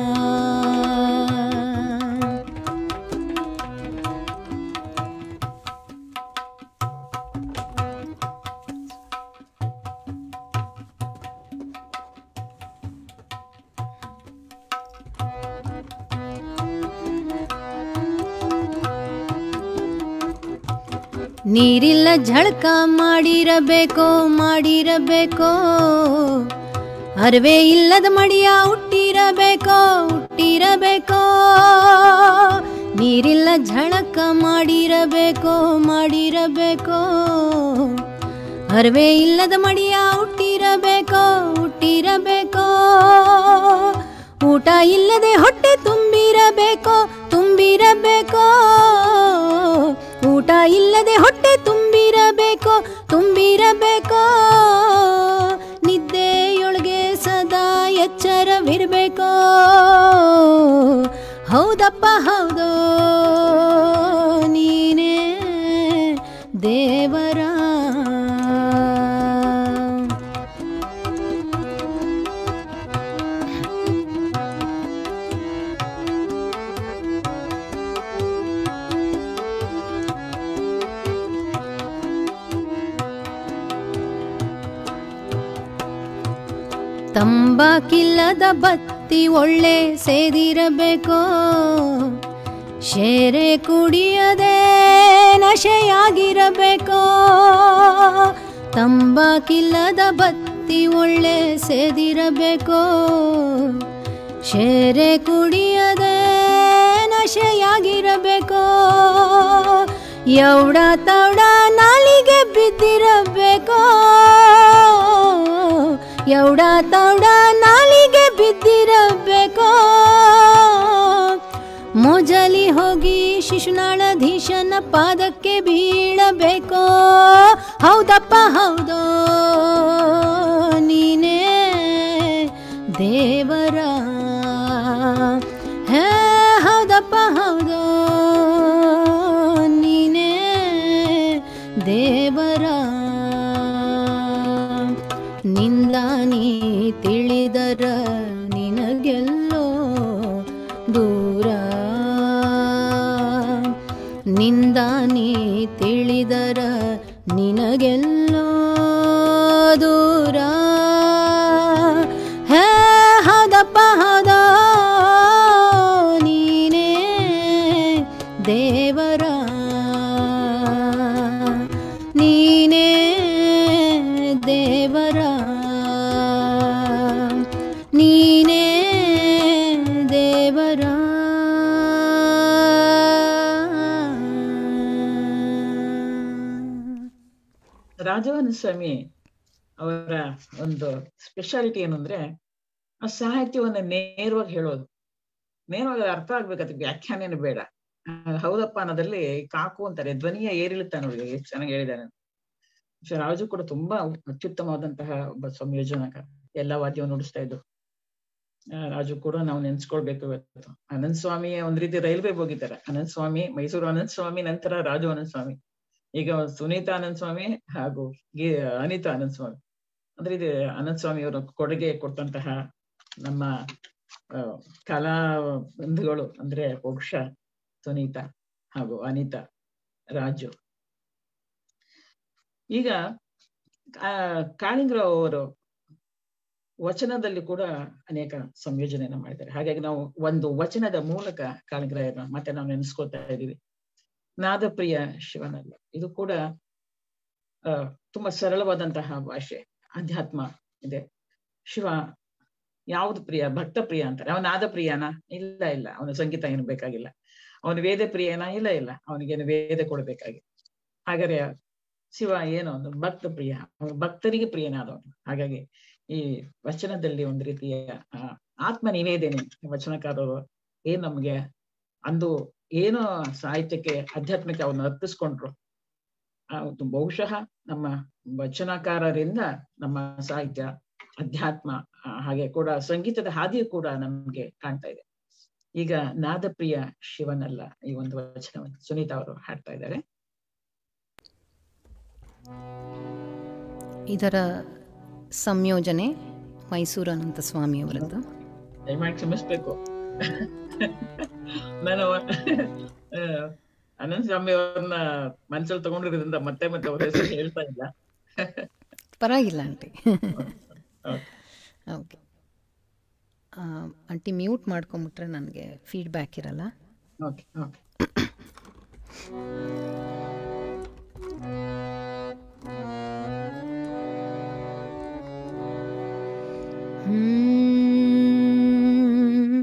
ನೀರಿಲ್ಲ ಝಳಕ ಮಾಡಿರಬೇಕೋ ಮಾಡಿರಬೇಕೋ ಅರವೆ ಇಲ್ಲದ ಮಡಿಯ ಹುಟ್ಟಿರಬೇಕೋ ಹುಟ್ಟಿರಬೇಕೋ ನೀರಿಲ್ಲ ಝಳಕ ಮಾಡಿರಬೇಕೋ ಮಾಡಿರಬೇಕೋ ಅರವೆ ಇಲ್ಲದ ಮಡಿಯ ಹುಟ್ಟಿರಬೇಕೋ ಹುಟ್ಟಿರಬೇಕೋ ಊಟ ಇಲ್ಲದೆ ಹೊಟ್ಟೆ ತುಂಬಿರಬೇಕೋ ತುಂಬಿರಬೇಕೋ ಊಟ ಇಲ್ಲದೆ ಹೊಟ್ಟೆ ತುಂಬಿರಬೇಕೋ ತುಂಬಿರಬೇಕೋ ನಿದ್ದೆಯೊಳಗೆ ಸದಾ ಎಚ್ಚರವಿರಬೇಕೋ ಹೌದಪ್ಪ ಹೌದೋ ನೀನೇ ದೇವರ ತಂಬಾಕಿಲ್ಲದ ಬತ್ತಿ ಒಳ್ಳೆ ಸೇದಿರಬೇಕೋ ಶೇರೆ ಕುಡಿಯದೆ ನಶೆಯಾಗಿರಬೇಕೋ ತಂಬಾಕಿಲ್ಲದ ಬತ್ತಿ ಒಳ್ಳೆ ಸೇದಿರಬೇಕೋ ಶೇರೆ ಕುಡಿಯದೆ ನಶೆಯಾಗಿರಬೇಕೋ ಎವಡ ತವಡ ನಾಲಿಗೆ ಬಿದ್ದಿರಬೇಕೋ ಎವಡ ತವಡ ನಾಲಿಗೆ ಬಿದ್ದಿರಬೇಕೋ ಮೊಜಲಿ ಹೋಗಿ ಶಿಶುನಾಳಧೀಶನ ಪಾದಕ್ಕೆ ಬೀಳಬೇಕೋ ಹೌದಪ್ಪ ಹೌದೋ ನೀನೇ ದೇವರ ಹೇ ಹೌದಪ್ಪ ಹೌದೋ ನೀನೇ ದೇವರ ನಿಂದ ನೀ ತಿಳಿದರ ನಿನಗೆಲ್ಲೋ ದೂರ ನಿಂದ ನೀ ತಿಳಿದರ ನಿನಗೆಲ್ಲೋ ದೇವರ ರಾಜವನ ಸ್ವಾಮಿ ಅವರ ಒಂದು ಸ್ಪೆಷಾಲಿಟಿ ಏನು ಅಂದ್ರೆ ಆ ಸಾಹಿತ್ಯವನ್ನ ನೇರವಾಗಿ ಹೇಳೋದು ನೇರವಾಗಿ ಅದು ಅರ್ಥ ಆಗ್ಬೇಕು ಅದಕ್ಕೆ ವ್ಯಾಖ್ಯಾನೇನು ಬೇಡ ಆ, ಹೌದಪ್ಪ ಅನ್ನೋದಲ್ಲಿ ಕಾಕು ಅಂತಾರೆ ಧ್ವನಿಯ ಏರಿಳಿತ ನೋಡಿ ಎಷ್ಟು ಚೆನ್ನಾಗಿ ಹೇಳಿದ್ದಾನೆ ಶ್ರೀ ರಾಜು ಕೂಡ ತುಂಬಾ ಅತ್ಯುತ್ತಮವಾದಂತಹ ಒಬ್ಬ ಸಂಯೋಜನಕ ಎಲ್ಲ ವಾದ್ಯವನ್ನು ನುಡಿಸ್ತಾ ಇದ್ದು ಆ, ರಾಜು ಕೂಡ ನಾವು ನೆನ್ಸ್ಕೊಳ್ಬೇಕು ಇವತ್ತು ಅನಂತ ಸ್ವಾಮಿ ಒಂದ್ ರೀತಿ ರೈಲ್ವೆ ಹೋಗಿದ್ದಾರೆ ಅನಂತ ಸ್ವಾಮಿ ಮೈಸೂರು ಅನಂತ ಸ್ವಾಮಿ ನಂತರ ರಾಜು ಅನಂತ ಸ್ವಾಮಿ ಈಗ ಸುನೀತಾ ಅನಂತ ಸ್ವಾಮಿ ಹಾಗೂ ಗಿ- ಅನಿತಾ ಅನಂತ ಸ್ವಾಮಿ ಅಂದ್ರೆ ಇದು ಅನಂತ ಸ್ವಾಮಿ ಅವರ ಕೊಡುಗೆ ಕೊಟ್ಟಂತಹ ನಮ್ಮ ಆ, ಕಲಾ ಬಂಧುಗಳು ಅಂದ್ರೆ ಬಹುಶಃ ಸುನೀತಾ ಹಾಗೂ ಅನಿತಾ ರಾಜು ಈಗ ಆ, ಕಾಳಿಂಗರಾವ್ ಅವರು ವಚನದಲ್ಲಿ ಕೂಡ ಅನೇಕ ಸಂಯೋಜನೆಯನ್ನ ಮಾಡಿದ್ದಾರೆ ಹಾಗಾಗಿ ನಾವು ಒಂದು ವಚನದ ಮೂಲಕ ಕಾಳಿಂಗರಾಯನ ಮತ್ತೆ ನಾವು ನೆನೆಸ್ಕೊಳ್ತಾ ಇದ್ದೀವಿ ನಾದಪ್ರಿಯ ಶಿವನಲ್ಲ ಇದು ಕೂಡ ಆ ತುಂಬಾ ಸರಳವಾದಂತಹ ಭಾಷೆ ಅಧ್ಯಾತ್ಮ ಇದೆ ಶಿವ ಯಾವ್ದು ಪ್ರಿಯ ಭಕ್ತ ಪ್ರಿಯ ಅಂತಾರೆ ಅವನ ನಾದ ಪ್ರಿಯನ ಇಲ್ಲ ಇಲ್ಲ ಅವನ ಸಂಗೀತ ಏನು ಬೇಕಾಗಿಲ್ಲ ಅವನ ವೇದ ಪ್ರಿಯನ ಇಲ್ಲ ಇಲ್ಲ ಅವನಿಗೇನು ವೇದ ಕೊಡಬೇಕಾಗಿ ಹಾಗಾದ್ರೆ ಶಿವ ಏನು ಒಂದು ಭಕ್ತ ಪ್ರಿಯ ಅವನು ಭಕ್ತರಿಗೆ ಪ್ರಿಯನಾದವನು ಹಾಗಾಗಿ ಈ ವಚನದಲ್ಲಿ ಒಂದು ರೀತಿಯ ಆ, ಆತ್ಮ ನಿವೇದನೆ ವಚನಕಾರರು ಏನ್ ನಮ್ಗೆ ಅಂದು ಏನು ಸಾಹಿತ್ಯಕ್ಕೆ ಆಧ್ಯಾತ್ಮಕ್ಕೆ ಅವನ್ನ ಅರ್ಪಿಸ್ಕೊಂಡ್ರು ಅದು ಬಹುಶಃ ನಮ್ಮ ವಚನಕಾರರಿಂದ ನಮ್ಮ ಸಾಹಿತ್ಯ ಅಧ್ಯಾತ್ಮ ಆ, ಹಾಗೆ ಕೂಡ ಸಂಗೀತದ ಹಾದಿಯು ಕೂಡ ನಮ್ಗೆ ಕಾಣ್ತಾ ಇದೆ ಈಗ ನಾದಪ್ರಿಯ ಶಿವನಲ್ಲ ಈ ಒಂದು ವಚನವನ್ನು ಸುನೀತಾ ಅವರು ಹಾಡ್ತಾ ಇದ್ದಾರೆ ಇದರ ಸಂಯೋಜನೆ ಮೈಸೂರು ಅನಂತ ಸ್ವಾಮಿಯವರದ್ದು ದಯಮಾಡಿ ಕ್ಷಮಿಸ್ಬೇಕು ನಾನು ಆ, ಅನಂತ ಸ್ವಾಮಿ ಅವ್ರನ್ನ ಮನ್ಸಲ್ಲಿ ತಗೊಂಡಿರೋದ್ರಿಂದ ಮತ್ತೆ ಮತ್ತೆ ಅವ್ರ ಹೆಸರು ಹೇಳ್ತಾ ಇಲ್ಲ ಪರವಾಗಿಲ್ಲ aunty Okay. Okay aunty mute ಮಾಡ್ಕೊಂಬಿಟ್ರೆ ನನಗೆ ಫೀಡ್ಬ್ಯಾಕ್ ಇರಲ್ಲ ಓಕೆ ಓಕೆ ಹ್ಮ್.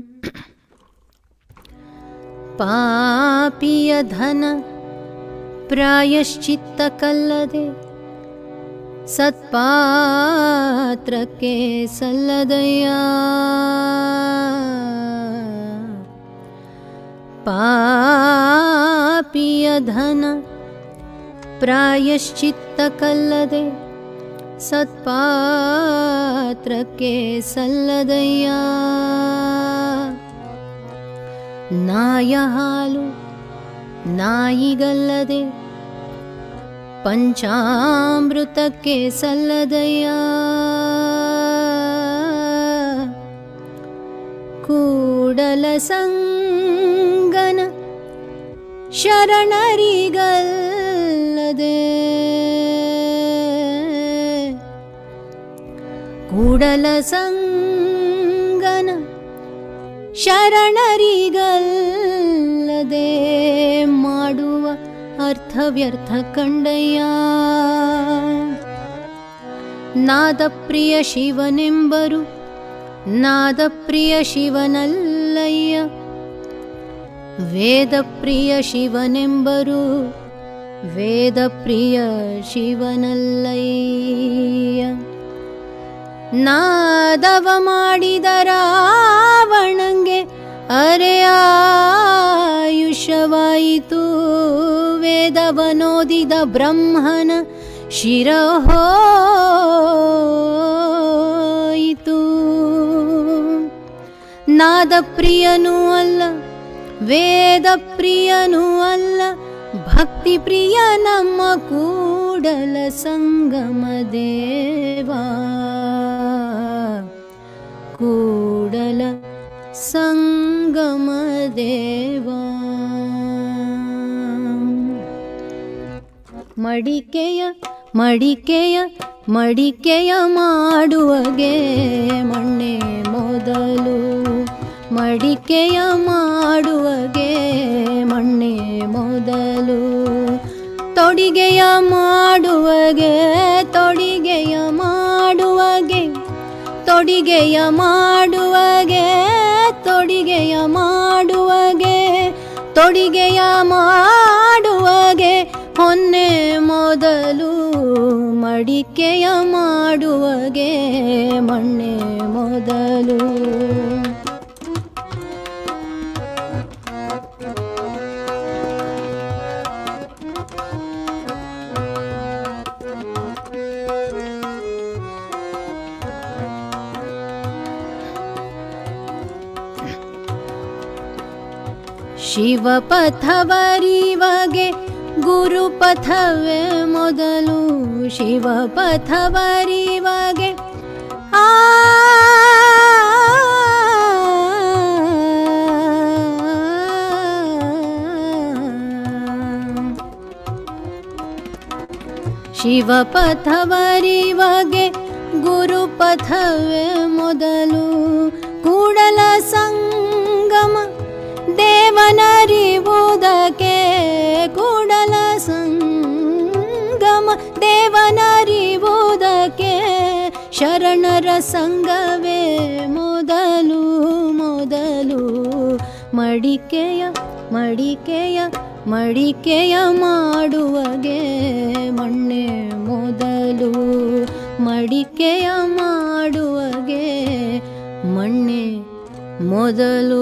ಪಾಪಿಯ ಧನ ಪ್ರಾಯಶ್ಚಿತ್ತಕ್ಕಲ್ಲದೆ ಸತ್ಪಾತ್ರಕ್ಕೆ ಸಲ್ಲದಯ್ಯ ಪಾಪಿಯ ಧನ ಪ್ರಾಯಶ್ಚಿತ್ತಕ್ಕಲ್ಲದೆ ಸತ್ಪಾತ್ರಕ್ಕೆ ಸಲ್ಲದಯ್ಯ ನಾಯ ಹಾಲು ನಾಯಿಗಲ್ಲದೆ ಪಂಚಾಮೃತಕ್ಕೆ ಸಲ್ಲದಯ್ಯ ಕೂಡಲ ಸಂಗನ ಶರಣರಿಗಲ್ಲದೆ ಕೂಡಲ ಸಂಗನ ಶರಣರಿಗಲ್ಲದೆ ಮಾಡುವ ಅರ್ಥವ್ಯರ್ಥ ಕಂಡಯ್ಯ ನಾದಪ್ರಿಯ ಶಿವನೆಂಬರು ನಾದಪ್ರಿಯ ಶಿವನಲ್ಲಯ್ಯ ವೇದಪ್ರಿಯ ಶಿವನೆಂಬರು ವೇದಪ್ರಿಯ ಶಿವನಲ್ಲಯ್ಯ ನಾದವ ಮಾಡಿದ ರಾವಣಂಗೆ ಅರೆಯಾಯುಷವಾಯಿತು ವೇದವನೋದಿದ ಬ್ರಹ್ಮನ ಶಿರಹೋಯಿತು ನಾದಪ್ರಿಯನೂ ಅಲ್ಲ ವೇದಪ್ರಿಯನೂ ಅಲ್ಲ ಭಕ್ತಿ ಪ್ರಿಯ ನಮ್ಮ ಕೂಡಲ ಸಂಗಮ ದೇವಾ ಕೂಡಲ ಸಂಗಮ ದೇವಾ ಮಡಿಕೆಯ ಮಡಿಕೆಯ ಮಡಿಕೆಯ ಮಾಡುವಗೆ ಮಣ್ಣೆ ಮೊದಲು ಮಡಿಕೆಯ ಮಾಡುವಗೆ ಮಣ್ಣೆ ಮೊದಲು ತೊಡಿಗೆಯ ಮಾಡುವಗೆ ತೊಡಿಗೆಯ ಮಾಡುವಗೆ ತೊಡಿಗೆಯ ಮಾಡುವಗೆ ತೊಡಿಗೆಯ ಮಾ ತೊಡಿಗೆಯ ಮಾಡುವಗೆ ಹೊನ್ನೆ ಮೊದಲು ಮಡಿಕೆಯ ಮಾಡುವಗೆ ಮಣ್ಣೆ ಮೊದಲು ಶಿವಪಥವರಿವಗೆ ಗುರುಪಥವೇ ಮೊದಲು ಶಿವಪಥವರಿವಗೆ ಆ ಶಿವಪಥವರಿವಗೆ ಗುರುಪಥವೇ ಮೊದಲು ಕೂಡಲ ಸಂಗಮ ದೇವನರಿವುದಕ್ಕೆ ಕೂಡಲ ಸಂಗಮ ದೇವನರಿವುದಕ್ಕೆ ಶರಣರ ಸಂಘವೇ ಮೊದಲು ಮೊದಲು ಮಡಿಕೆಯ ಮಡಿಕೆಯ ಮಡಿಕೆಯ ಮಾಡುವಗೆ ಮಣ್ಣೆ ಮೊದಲು ಮಡಿಕೆಯ ಮಾಡುವಗೆ ಮಣ್ಣೆ ಮೊದಲು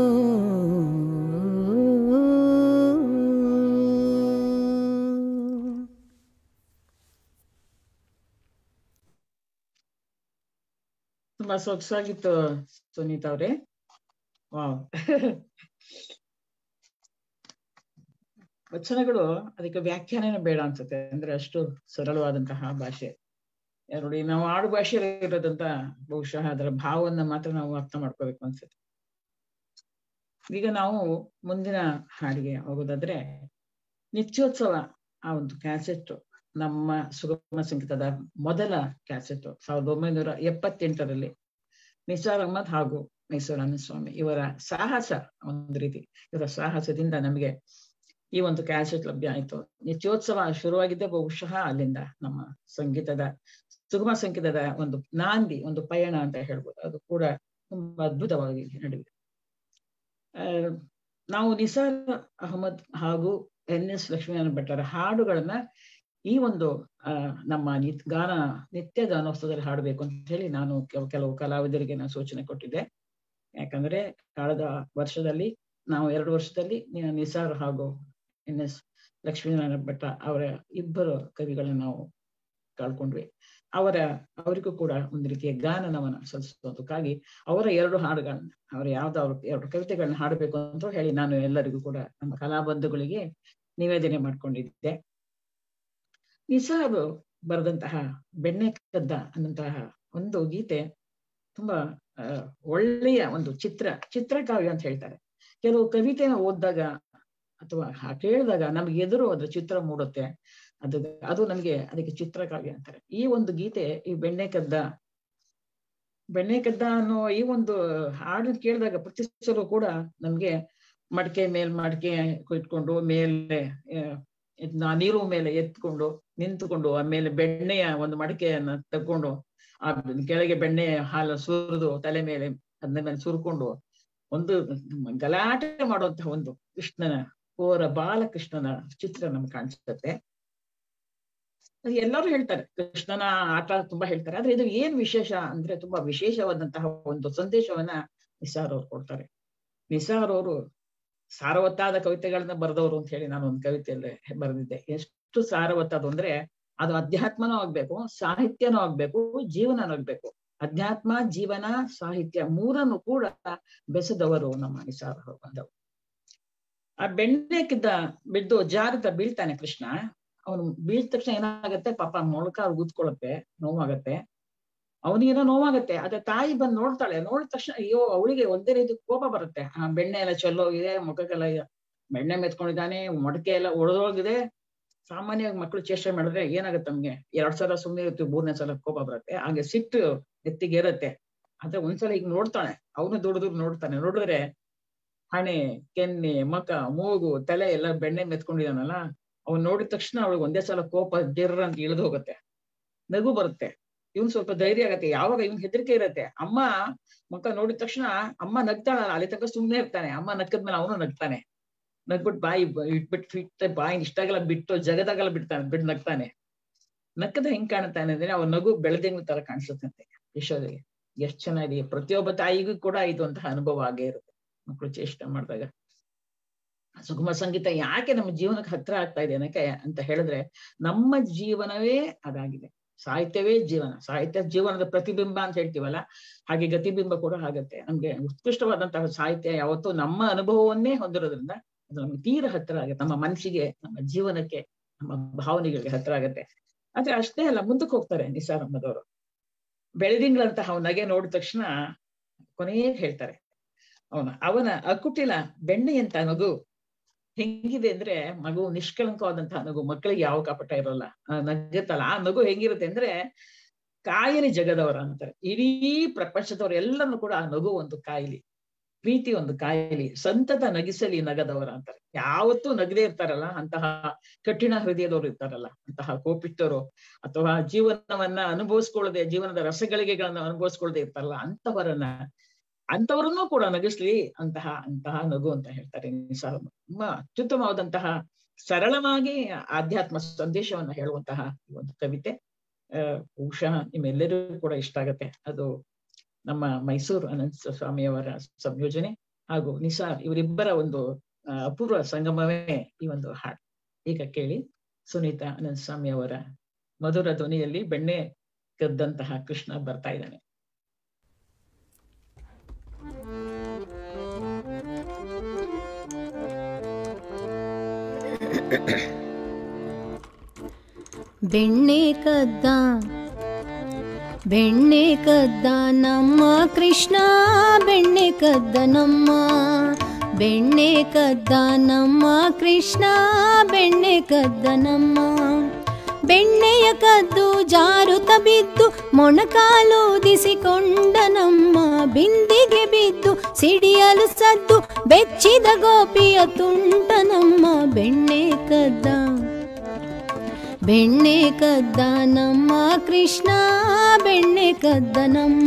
ತುಂಬಾ ಸೊಗಸಾಗಿತ್ತು ಸುನೀತಾ ಅವ್ರೆ ವಾವ್ ವಚನಗಳು ಅದಕ್ಕೆ ವ್ಯಾಖ್ಯಾನನೇ ಬೇಡ ಅನ್ಸುತ್ತೆ ಅಂದ್ರೆ ಅಷ್ಟು ಸರಳವಾದಂತಹ ಭಾಷೆ ನೋಡಿ ನಾವು ಆಡು ಭಾಷೆಯಲ್ಲಿ ಇರೋದಂತ ಬಹುಶಃ ಅದರ ಭಾವವನ್ನ ಮಾತ್ರ ನಾವು ಅರ್ಥ ಮಾಡ್ಕೋಬೇಕು ಅನ್ಸುತ್ತೆ ಈಗ ನಾವು ಮುಂದಿನ ಹಾಡಿಗೆ ಹೋಗೋದಾದ್ರೆ ನಿತ್ಯೋತ್ಸವ ಆ ಒಂದು ಕ್ಯಾಸೆಟ್ ನಮ್ಮ ಸುಗಮ ಸಂಗೀತದ ಮೊದಲ ಕ್ಯಾಸೆಟ್ ಸಾವಿರದ ಒಂಬೈನೂರ ಎಪ್ಪತ್ತೆಂಟರಲ್ಲಿ ನಿಸಾರ್ ಅಹಮದ್ ಹಾಗೂ ಮೈಸೂರು ಸ್ವಾಮಿ ಇವರ ಸಾಹಸ ಒಂದು ರೀತಿ ಇವರ ಸಾಹಸದಿಂದ ನಮಗೆ ಈ ಒಂದು ಕ್ಯಾಸೆಟ್ ಲಭ್ಯ ಆಯ್ತು ನಿತ್ಯೋತ್ಸವ ಶುರುವಾಗಿದ್ದೇ ಬಹುಶಃ ಅಲ್ಲಿಂದ ನಮ್ಮ ಸಂಗೀತದ ಸುಗಮ ಸಂಗೀತದ ಒಂದು ನಾಂದಿ ಒಂದು ಪಯಣ ಅಂತ ಹೇಳ್ಬೋದು ಅದು ಕೂಡ ತುಂಬಾ ಅದ್ಭುತವಾಗಿ ನಡೆದಿದೆ ಆ ನಾವು ನಿಸಾರ್ ಅಹಮದ್ ಹಾಗೂ ಎನ್ ಎಸ್ ಲಕ್ಷ್ಮೀನಾರಾಯಣ ಭಟ್ಟರ ಹಾಡುಗಳನ್ನ ಈ ಒಂದು ಆ ನಮ್ಮ ನಿತ್ ಗಾನ ನಿತ್ಯ ಗಾನೋತ್ಸವದಲ್ಲಿ ಹಾಡಬೇಕು ಅಂತ ಹೇಳಿ ನಾನು ಕೆಲವು ಕಲಾವಿದರಿಗೆ ನಾನು ಸೂಚನೆ ಕೊಟ್ಟಿದ್ದೆ ಯಾಕಂದ್ರೆ ಕಳೆದ ವರ್ಷದಲ್ಲಿ ನಾವು ಎರಡು ವರ್ಷದಲ್ಲಿ ನಿಸಾರ್ ಹಾಗೂ ಎನ್ ಎಸ್ ಲಕ್ಷ್ಮೀನಾರಾಯಣ ಭಟ್ಟ ಅವರ ಇಬ್ಬರು ಕವಿಗಳನ್ನ ನಾವು ಕಳ್ಕೊಂಡ್ವಿ ಅವರ ಅವರಿಗೂ ಕೂಡ ಒಂದು ರೀತಿಯ ಗಾನನವನ್ನ ಸಲ್ಲಿಸೋದಕ್ಕಾಗಿ ಅವರ ಎರಡು ಹಾಡುಗಳನ್ನ ಅವರ ಯಾವ್ದಾದ್ರು ಎರಡು ಕವಿತೆಗಳನ್ನ ಹಾಡಬೇಕು ಅಂತ ಹೇಳಿ ನಾನು ಎಲ್ಲರಿಗೂ ಕೂಡ ನಮ್ಮ ಕಲಾಬಂಧುಗಳಿಗೆ ನಿವೇದನೆ ಮಾಡ್ಕೊಂಡಿದ್ದೆ ನಿಸಾರು ಬರೆದಂತಹ ಬೆಣ್ಣೆ ಕದ್ದ ಅನ್ನಂತಹ ಒಂದು ಗೀತೆ ತುಂಬಾ ಅಹ್ ಒಳ್ಳೆಯ ಒಂದು ಚಿತ್ರ ಚಿತ್ರಕಾವ್ಯ ಅಂತ ಹೇಳ್ತಾರೆ ಕೆಲವು ಕವಿತೆನ ಓದಿದಾಗ ಅಥವಾ ಕೇಳಿದಾಗ ನಮ್ಗೆ ಎದುರು ಅದ್ರ ಚಿತ್ರ ಮೂಡುತ್ತೆ ಅದು ಅದು ನಮ್ಗೆ ಅದಕ್ಕೆ ಚಿತ್ರಕಾವ್ಯ ಅಂತಾರೆ ಈ ಒಂದು ಗೀತೆ ಈ ಬೆಣ್ಣೆ ಕದ್ದ ಬೆಣ್ಣೆ ಕದ್ದ ಅನ್ನೋ ಈ ಒಂದು ಹಾಡು ಕೇಳಿದಾಗ ಪ್ರತಿ ಸಲ ಕೂಡ ನಮ್ಗೆ ಮಡಿಕೆ ಮೇಲ್ ಮಡಿಕೆ ಇಟ್ಕೊಂಡು ಮೇಲೆ ನೀರು ಮೇಲೆ ಎತ್ಕೊಂಡು ನಿಂತುಕೊಂಡು ಆಮೇಲೆ ಬೆಣ್ಣೆಯ ಒಂದು ಮಡಿಕೆಯನ್ನ ತಕೊಂಡು ಆ ಕೆಳಗೆ ಬೆಣ್ಣೆ ಹಾಲು ಸುರಿದು ತಲೆ ಮೇಲೆ ಅದನ್ನ ಮೇಲೆ ಸುರ್ಕೊಂಡು ಒಂದು ಗಲಾಟೆ ಮಾಡುವಂತಹ ಒಂದು ಕೃಷ್ಣನ ಓರ ಬಾಲಕೃಷ್ಣನ ಚಿತ್ರ ನಮ್ಗೆ ಕಾಣಿಸುತ್ತೆ ಎಲ್ಲರೂ ಹೇಳ್ತಾರೆ ಕೃಷ್ಣನ ಆಟ ತುಂಬಾ ಹೇಳ್ತಾರೆ ಆದ್ರೆ ಇದು ಏನ್ ವಿಶೇಷ ಅಂದ್ರೆ ತುಂಬಾ ವಿಶೇಷವಾದಂತಹ ಒಂದು ಸಂದೇಶವನ್ನ ನಿಸಾರ್ ಅವ್ರು ಕೊಡ್ತಾರೆ ನಿಸಾರ್ ಅವರು ಸಾರವತ್ತಾದ ಕವಿತೆಗಳನ್ನ ಬರೆದವರು ಅಂತ ಹೇಳಿ ನಾನು ಒಂದು ಕವಿತೆಯಲ್ಲಿ ಬರೆದಿದ್ದೆ ಎಷ್ಟು ಸಾರವತ್ತಾದ ಅಂದ್ರೆ ಅದು ಅಧ್ಯಾತ್ಮನೂ ಆಗ್ಬೇಕು ಸಾಹಿತ್ಯನೂ ಆಗ್ಬೇಕು ಜೀವನನೂ ಆಗ್ಬೇಕು ಅಧ್ಯಾತ್ಮ ಜೀವನ ಸಾಹಿತ್ಯ ಮೂರನ್ನು ಕೂಡ ಬೆಸೆದವರು ನಮ್ಮ ನಿಸಾರ್ ಅವರು ಬಂದವರು ಆ ಬೆಣ್ಣೆಕ್ಕಿದ್ದ ಬಿದ್ದು ಜಾರದ ಬೀಳ್ತಾನೆ ಕೃಷ್ಣ ಅವನು ಬೀಳ್ದ ತಕ್ಷಣ ಏನಾಗತ್ತೆ ಪಾಪ ಮೊಳಕ ಊದ್ಕೊಳತ್ತೆ ನೋವಾಗತ್ತೆ ಅವನಿಗೇನೋ ನೋವಾಗತ್ತೆ ಅದೇ ತಾಯಿ ಬಂದ್ ನೋಡ್ತಾಳೆ ನೋಡಿದ ತಕ್ಷಣ ಅಯ್ಯೋ ಅವಳಿಗೆ ಒಂದೇ ರೀತಿ ಕೋಪ ಬರುತ್ತೆ ಆ ಬೆಣ್ಣೆ ಎಲ್ಲ ಚೆಲ್ಲೋಗಿದೆ ಮುಖಕ್ಕೆಲ್ಲ ಬೆಣ್ಣೆ ಮೆತ್ಕೊಂಡಿದ್ದಾನೆ ಮೊಡಕೆ ಎಲ್ಲ ಒಡೆದೋಗಿದೆ ಸಾಮಾನ್ಯವಾಗಿ ಮಕ್ಕಳು ಚೇಷ್ಟೆ ಮಾಡಿದ್ರೆ ಏನಾಗುತ್ತೆ ನಮ್ಗೆ ಎರಡ್ ಸಲ ಸುಮ್ಮನೆ ಇರ್ತೀವಿ ಮೂರನೇ ಸಲ ಕೋಪ ಬರುತ್ತೆ ಹಾಗೆ ಸಿಟ್ಟು ಎತ್ತಿಗೆ ಇರತ್ತೆ ಆದ್ರೆ ಒಂದ್ಸಲ ಈಗ ನೋಡ್ತಾನೆ ಅವನು ದುಡ್ದು ನೋಡ್ತಾನೆ ನೋಡಿದ್ರೆ ಹಣೆ ಕೆನ್ನೆ ಮಕ ಮೂಗು ತಲೆ ಎಲ್ಲ ಬೆಣ್ಣೆ ಮೆತ್ಕೊಂಡಿದಾನಲ್ಲ ಅವ್ನು ನೋಡಿದ ತಕ್ಷಣ ಅವಳಿಗೆ ಒಂದೇ ಸಲ ಕೋಪ ಜಿರ್ರ ಅಂತ ಇಳಿದು ಹೋಗುತ್ತೆ ನಗು ಬರುತ್ತೆ ಇವ್ನ್ ಸ್ವಲ್ಪ ಧೈರ್ಯ ಆಗತ್ತೆ ಯಾವಾಗ ಇವ್ನ್ ಹೆದರಿಕೆ ಇರತ್ತೆ ಅಮ್ಮ ಮಕ್ಕ ನೋಡಿದ ತಕ್ಷಣ ಅಮ್ಮ ನಗ್ತಾಳಲ್ಲ ಅಲ್ಲಿ ತನಕ ಸುಮ್ನೆ ಇರ್ತಾನೆ ಅಮ್ಮ ನಕ್ಕದ್ಮೇಲೆ ಅವನು ನಗ್ತಾನೆ ನಗ್ಬಿಟ್ಟು ಬಾಯಿ ಬ- ಇಟ್ಬಿಟ್ಟು ಇಟ್ಟ ಬಾಯಿ ಇಷ್ಟಾಗೆಲ್ಲ ಬಿಟ್ಟು ಜಗದಾಗೆಲ್ಲ ಬಿಡ್ತಾನೆ ಬಿಟ್ಟು ನಗ್ತಾನೆ ನಕ್ಕದ ಹೆಂಗ್ ಕಾಣುತ್ತಾನೆ ಅಂದ್ರೆ ಅವ್ನ ನಗು ಬೆಳೆದಂಗ್ ತರ ಕಾಣಿಸುತ್ತಂತೆ ಯಶೋದೆಗೆ ಎಷ್ಟ್ ಚೆನ್ನಾಗಿದೆ ಪ್ರತಿಯೊಬ್ಬ ತಾಯಿಗೂ ಕೂಡ ಇದು ಅಂತಹ ಅನುಭವ ಆಗೇ ಇರುತ್ತೆ ಮಕ್ಕಳು ಚೇಷ್ಟೆ ಮಾಡಿದಾಗ ಸುಗಮ ಸಂಗೀತ ಯಾಕೆ ನಮ್ಮ ಜೀವನಕ್ಕೆ ಹತ್ರ ಆಗ್ತಾ ಇದೆ ಅನ್ನಕ್ಕೆ ಅಂತ ಹೇಳಿದ್ರೆ ನಮ್ಮ ಜೀವನವೇ ಅದಾಗಿದೆ ಸಾಹಿತ್ಯವೇ ಜೀವನ ಸಾಹಿತ್ಯ ಜೀವನದ ಪ್ರತಿಬಿಂಬ ಅಂತ ಹೇಳ್ತೀವಲ್ಲ ಹಾಗೆ ಗತಿಬಿಂಬ ಕೂಡ ಆಗತ್ತೆ ನಮ್ಗೆ ಉತ್ಕೃಷ್ಟವಾದಂತಹ ಸಾಹಿತ್ಯ ಯಾವತ್ತೂ ನಮ್ಮ ಅನುಭವವನ್ನೇ ಹೊಂದಿರೋದ್ರಿಂದ ಅದು ನಮ್ಗೆ ತೀರ ಹತ್ರ ಆಗುತ್ತೆ ನಮ್ಮ ಮನಸ್ಸಿಗೆ ನಮ್ಮ ಜೀವನಕ್ಕೆ ನಮ್ಮ ಭಾವನೆಗಳಿಗೆ ಹತ್ರ ಆಗತ್ತೆ ಆದ್ರೆ ಅಷ್ಟೇ ಅಲ್ಲ ಮುಂದಕ್ಕೆ ಹೋಗ್ತಾರೆ ನಿಸಾರಮ್ಮದವರು ಬೆಳೆದಿಂಗಳಂತಹ ನಗೆ ನೋಡಿದ ತಕ್ಷಣ ಕೊನೆಗೆ ಹೇಳ್ತಾರೆ ಅವನ ಅವನ ಅಕುಟಿಲ ಬೆಣ್ಣೆಯಂತ ನಗು ಹೆಂಗಿದೆ ಅಂದ್ರೆ ಮಗು ನಿಷ್ಕಳಂಕವಾದಂತಹ ನಗು ಮಕ್ಕಳಿಗೆ ಯಾವ ಕಪಟ ಇರೋಲ್ಲ ಆ ನಗತ್ತಲ್ಲ ಆ ನಗು ಹೆಂಗಿರುತ್ತೆ ಅಂದ್ರೆ ಕಾಯಿಲೆ ಜಗದವರ ಅಂತಾರೆ ಇಡೀ ಪ್ರಪಂಚದವರು ಎಲ್ಲರನ್ನು ಕೂಡ ಆ ನಗು ಒಂದು ಕಾಯಿಲೆ ಪ್ರೀತಿ ಒಂದು ಕಾಯಿಲೆ ಸಂತತ ನಗಿಸಲಿ ನಗದವರ ಅಂತಾರೆ ಯಾವತ್ತೂ ನಗದೇ ಇರ್ತಾರಲ್ಲ ಅಂತಹ ಕಠಿಣ ಹೃದಯದವರು ಇರ್ತಾರಲ್ಲ ಅಂತಹ ಕೋಪಿಟ್ಟರು ಅಥವಾ ಜೀವನವನ್ನ ಅನುಭವಿಸ್ಕೊಳ್ಳದೆ ಜೀವನದ ರಸಗಳಿಗೆಗಳನ್ನ ಅನುಭವಿಸ್ಕೊಳ್ಳದೆ ಇರ್ತಾರಲ್ಲ ಅಂತವರನ್ನ ಅಂತವರನ್ನೂ ಕೂಡ ನಗಿಸ್ಲಿ ಅಂತಹ ಅಂತಹ ನಗು ಅಂತ ಹೇಳ್ತಾರೆ ನಿಸಾರ ತುಂಬಾ ಅತ್ಯುತ್ತಮವಾದಂತಹ ಸರಳವಾಗಿ ಆಧ್ಯಾತ್ಮ ಸಂದೇಶವನ್ನ ಹೇಳುವಂತಹ ಈ ಒಂದು ಕವಿತೆ ಆ ಬಹುಶಃ ನಿಮ್ಮೆಲ್ಲರಿಗೂ ಕೂಡ ಇಷ್ಟ ಆಗತ್ತೆ ಅದು ನಮ್ಮ ಮೈಸೂರು ಅನಂತ ಸ್ವಾಮಿಯವರ ಸಂಯೋಜನೆ ಹಾಗೂ ನಿಸಾರ್ ಇವರಿಬ್ಬರ ಒಂದು ಆ, ಅಪೂರ್ವ ಸಂಗಮವೇ ಈ ಒಂದು ಹಾಡು ಈಗ ಕೇಳಿ ಸುನೀತಾ ಅನಂತ ಸ್ವಾಮಿ ಅವರ ಮಧುರ ಧ್ವನಿಯಲ್ಲಿ ಬೆಣ್ಣೆ ಕದ್ದಂತಹ ಕೃಷ್ಣ ಬರ್ತಾ ಇದ್ದಾನೆ ಬೆಣ್ಣೆ ಕದ್ದ ಬೆಣ್ಣೆ ಕದ್ದ ನಮ್ಮ ಕೃಷ್ಣ ಬೆಣ್ಣೆ ಕದ್ದ ನಮ್ಮ ಬೆಣ್ಣೆ ಕದ್ದ ನಮ್ಮ ಕೃಷ್ಣ ಬೆಣ್ಣೆ ಕದ್ದ ನಮ್ಮ ಬೆಣ್ಣೆಯ ಕದ್ದು ಜಾರುತ್ತ ಬಿದ್ದು ಮೊಣಕಾಲೂದಿಸಿಕೊಂಡ ನಮ್ಮ ಬಿಂದಿಗೆ ಬಿದ್ದು ಸಿಡಿಯಲು ಸದ್ದು ಬೆಚ್ಚಿದ ಗೋಪಿಯ ತುಂಟ ನಮ್ಮ ಬೆಣ್ಣೆ ಕದ್ದ ಬೆಣ್ಣೆ ಕದ್ದ ನಮ್ಮ ಕೃಷ್ಣ ಬೆಣ್ಣೆ ಕದ್ದ ನಮ್ಮ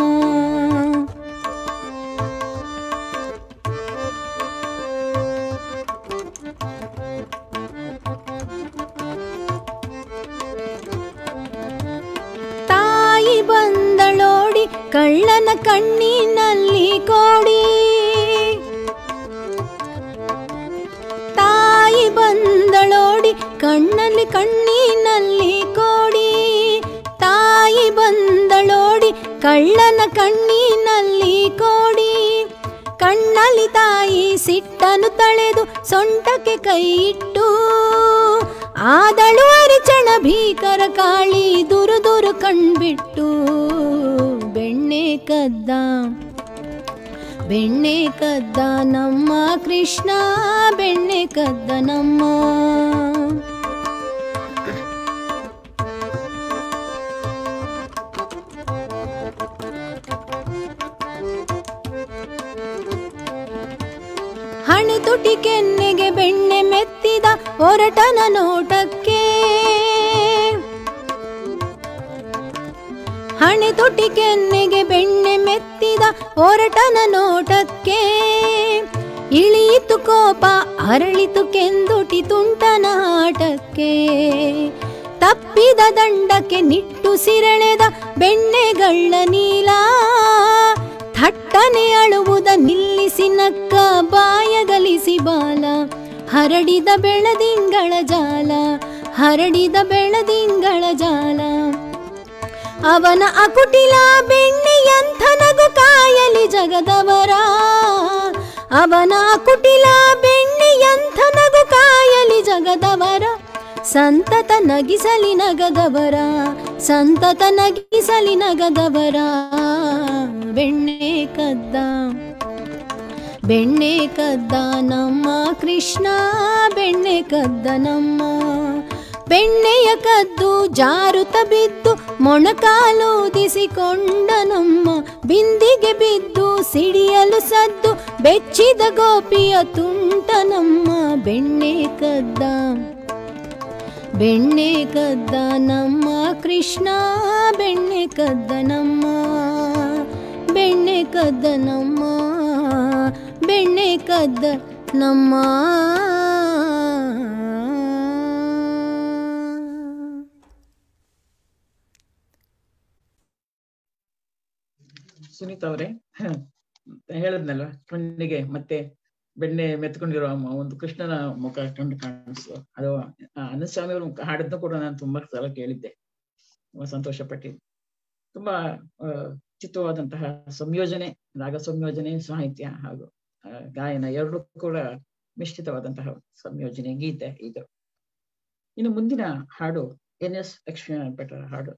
ತಾಯಿ ಬಂದಳೋಡಿ ಕಳ್ಳನ ಕಣ್ಣಿನಲ್ಲಿ ಕೋಡಿ ತಾಯಿ ಬಂದಳೋಡಿ ಕಣ್ಣಲ್ಲಿ ಕಣ್ಣಿನಲ್ಲಿ ಕೋಡಿ ತಾಯಿ ಬಂದಳೋಡಿ ಕಳ್ಳನ ಕಣ್ಣಿನಲ್ಲಿ ಕೋಡಿ ಕಣ್ಣಲ್ಲಿ ತಾಯಿ ಸಿಟ್ಟನು ತಳೆದು ಸೊಂಟಕ್ಕೆ ಕೈ ಇಟ್ಟು ಆದಳು ಅರಿಚಣ ಭೀಕರ ಕಾಳಿ ದುರು ದುರು ಕಣ್ಬಿಟ್ಟು ಬೆಣ್ಣೆ ಕದ್ದ ಬೆಣ್ಣೆ ಕದ್ದ ನಮ್ಮ ಕೃಷ್ಣ ಬೆಣ್ಣೆ ಕದ್ದ ನಮ್ಮ ಹಣೆ ತುಟಿ ಕೆನ್ನೆಗೆ ಬೆಣ್ಣೆ ಮೆತ್ತಿದ ಒರಟನ ನೋಟಕ್ಕೆ ಹಣೆ ತುಟಿ ಕೆನ್ನೆಗೆ ಬೆಣ್ಣೆ ಮೆತ್ತಿದ ಒರಟನ ನೋಟಕ್ಕೆ ಇಳಿಯಿತು ಕೋಪ ಅರಳಿತು ಕೆಂದುಟಿ ತುಂಟನ ಆಟಕ್ಕೆ ತಪ್ಪಿದ ದಂಡಕ್ಕೆ ನಿಟ್ಟು ಸಿರಳೆದ ಬೆಣ್ಣೆಗಳ್ಳ ನೀಲ ಥಟ್ಟನೆ ಅಳುವುದ ನಿಲ್ಲಿಸಿ ನಕ್ಕ ಬಾಯಗಲಿಸಿ ಬಾಲ ಹರಡಿದ ಬೆಳದಿಂಗಳ ಜಾಲ ಹರಡಿದ ಬೆಳದಿಂಗಳ ಜಾಲ ಅವನ ಅಕುಟಿಲ ಬೆಣ್ಣೆಯಂಥ ನಗು ಕಾಯಲಿ ಜಗದವರ ಅವನ ಅಕುಟಿಲ ಬೆಣ್ಣೆಯಂಥ ನಗು ಕಾಯಲಿ ಜಗದವರ ಸಂತತ ನಗಿಸಲಿ ನಗದವರ ಸಂತತ ನಗಿಸಲಿ ನಗದವರ ಬೆಣ್ಣೆ ಕದ್ದ ಬೆಣ್ಣೆ ಕದ್ದ ನಮ್ಮ ಕೃಷ್ಣ ಬೆಣ್ಣೆ ಕದ್ದ ನಮ್ಮ ಬೆಣ್ಣೆಯ ಕದ್ದು ಜಾರುತ್ತ ಬಿದ್ದು ಮೊಣಕಾಲೂದಿಸಿಕೊಂಡ ನಮ್ಮ ಬಿಂದಿಗೆ ಬಿದ್ದು ಸಿಡಿಯಲು ಸದ್ದು ಬೆಚ್ಚಿದ ಗೋಪಿಯ ತುಂಟ ನಮ್ಮ ಬೆಣ್ಣೆ ಕದ್ದ ಬೆಣ್ಣೆ ಕದ್ದ ನಮ್ಮ ಕೃಷ್ಣ ಬೆಣ್ಣೆ ಕದ್ದ ನಮ್ಮ ಬೆಣ್ಣೆ ಕದ್ದ ನಮ್ಮ ಬೆಣ್ಣೆ ಕದ್ದ ನಮ್ಮ ಸುನೀತಾ ಅವರೇ ಹೇಳದ್ನಲ್ವ ಕಣ್ಣಿಗೆ ಮತ್ತೆ ಬೆಣ್ಣೆ ಮೆತ್ಕೊಂಡಿರೋ ಮ- ಒಂದು ಕೃಷ್ಣನ ಮುಖ ಕಂಡು ಕಾಣಿಸ್ತು ಅದು ಅನಸ್ವಾಮಿ ಅವ್ರ ಮುಖ ಹಾಡಿದ್ನು ಕೂಡ ನಾನು ತುಂಬಾ ಸಲ ಕೇಳಿದ್ದೆ ತುಂಬಾ ಸಂತೋಷ ಪಟ್ಟಿದ್ದೆ ತುಂಬಾ ಆ, ಚಿತ್ತವಾದಂತಹ ಸಂಯೋಜನೆ ರಾಗ ಸಂಯೋಜನೆ ಸಾಹಿತ್ಯ ಹಾಗೂ ಆ, ಗಾಯನ ಎರಡು ಕೂಡ ಮಿಶ್ರಿತವಾದಂತಹ ಸಂಯೋಜನೆ ಗೀತೆ ಇದು ಇನ್ನು ಮುಂದಿನ ಹಾಡು ಎನ್ ಎಸ್ ಲಕ್ಷ್ಮೀನಾರಾಯಣ ಭಟ್ರ ಹಾಡು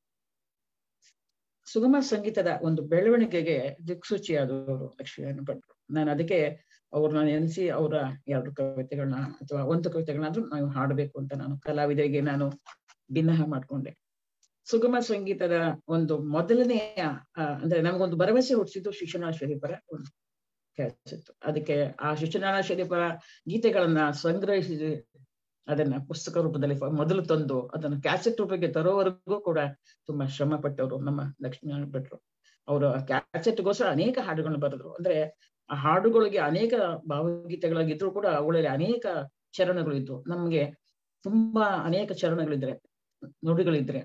ಸುಗಮ ಸಂಗೀತದ ಒಂದು ಬೆಳವಣಿಗೆಗೆ ದಿಕ್ಸೂಚಿಯಾದವರು ಲಕ್ಷ್ಮೀನಾರಾಯಣ ಭಟ್ರು ನಾನು ಅದಕ್ಕೆ ಅವ್ರನ್ನ ನೆನೆಸಿ ಅವರ ಎರಡು ಕವಿತೆಗಳನ್ನ ಅಥವಾ ಒಂದು ಕವಿತೆಗಳನ್ನಾದ್ರೂ ನಾವು ಹಾಡಬೇಕು ಅಂತ ನಾನು ಕಲಾವಿದರಿಗೆ ನಾನು ಭಿನ್ನಹ ಮಾಡ್ಕೊಂಡೆ ಸುಗಮ ಸಂಗೀತದ ಒಂದು ಮೊದಲನೆಯ ಆ, ಅಂದ್ರೆ ನಮಗೊಂದು ಭರವಸೆ ಹುಟ್ಟಿಸಿದ್ದು ಶಿಶುನಾಳ ಶರೀಫರ ಒಂದು ಕೆಲಸಿತ್ತು ಅದಕ್ಕೆ ಆ ಶಿಶುನಾಳ ಶರೀಫರ ಗೀತೆಗಳನ್ನ ಸಂಗ್ರಹಿಸಿ ಅದನ್ನ ಪುಸ್ತಕ ರೂಪದಲ್ಲಿ ಫ- ಮೊದಲು ತಂದು ಅದನ್ನು ಕ್ಯಾಸೆಟ್ ರೂಪಕ್ಕೆ ತರೋವರೆಗೂ ಕೂಡ ತುಂಬಾ ಶ್ರಮ ಪಟ್ಟವರು ನಮ್ಮ ಲಕ್ಷ್ಮೀನಾರಾಯಣ ಭಟ್ರು ಅವರು ಕ್ಯಾಸೆಟ್ಗೋಸ್ಕರ ಅನೇಕ ಹಾಡುಗಳನ್ನ ಬರೆದ್ರು ಅಂದ್ರೆ ಆ ಹಾಡುಗಳಿಗೆ ಅನೇಕ ಭಾವಗೀತೆಗಳಾಗಿದ್ರು ಕೂಡ ಅವುಗಳಲ್ಲಿ ಅನೇಕ ಚರಣಗಳು ಇದ್ವು ನಮ್ಗೆ ತುಂಬಾ ಅನೇಕ ಚರಣಗಳಿದ್ರೆ ನುಡಿಗಳಿದ್ರೆ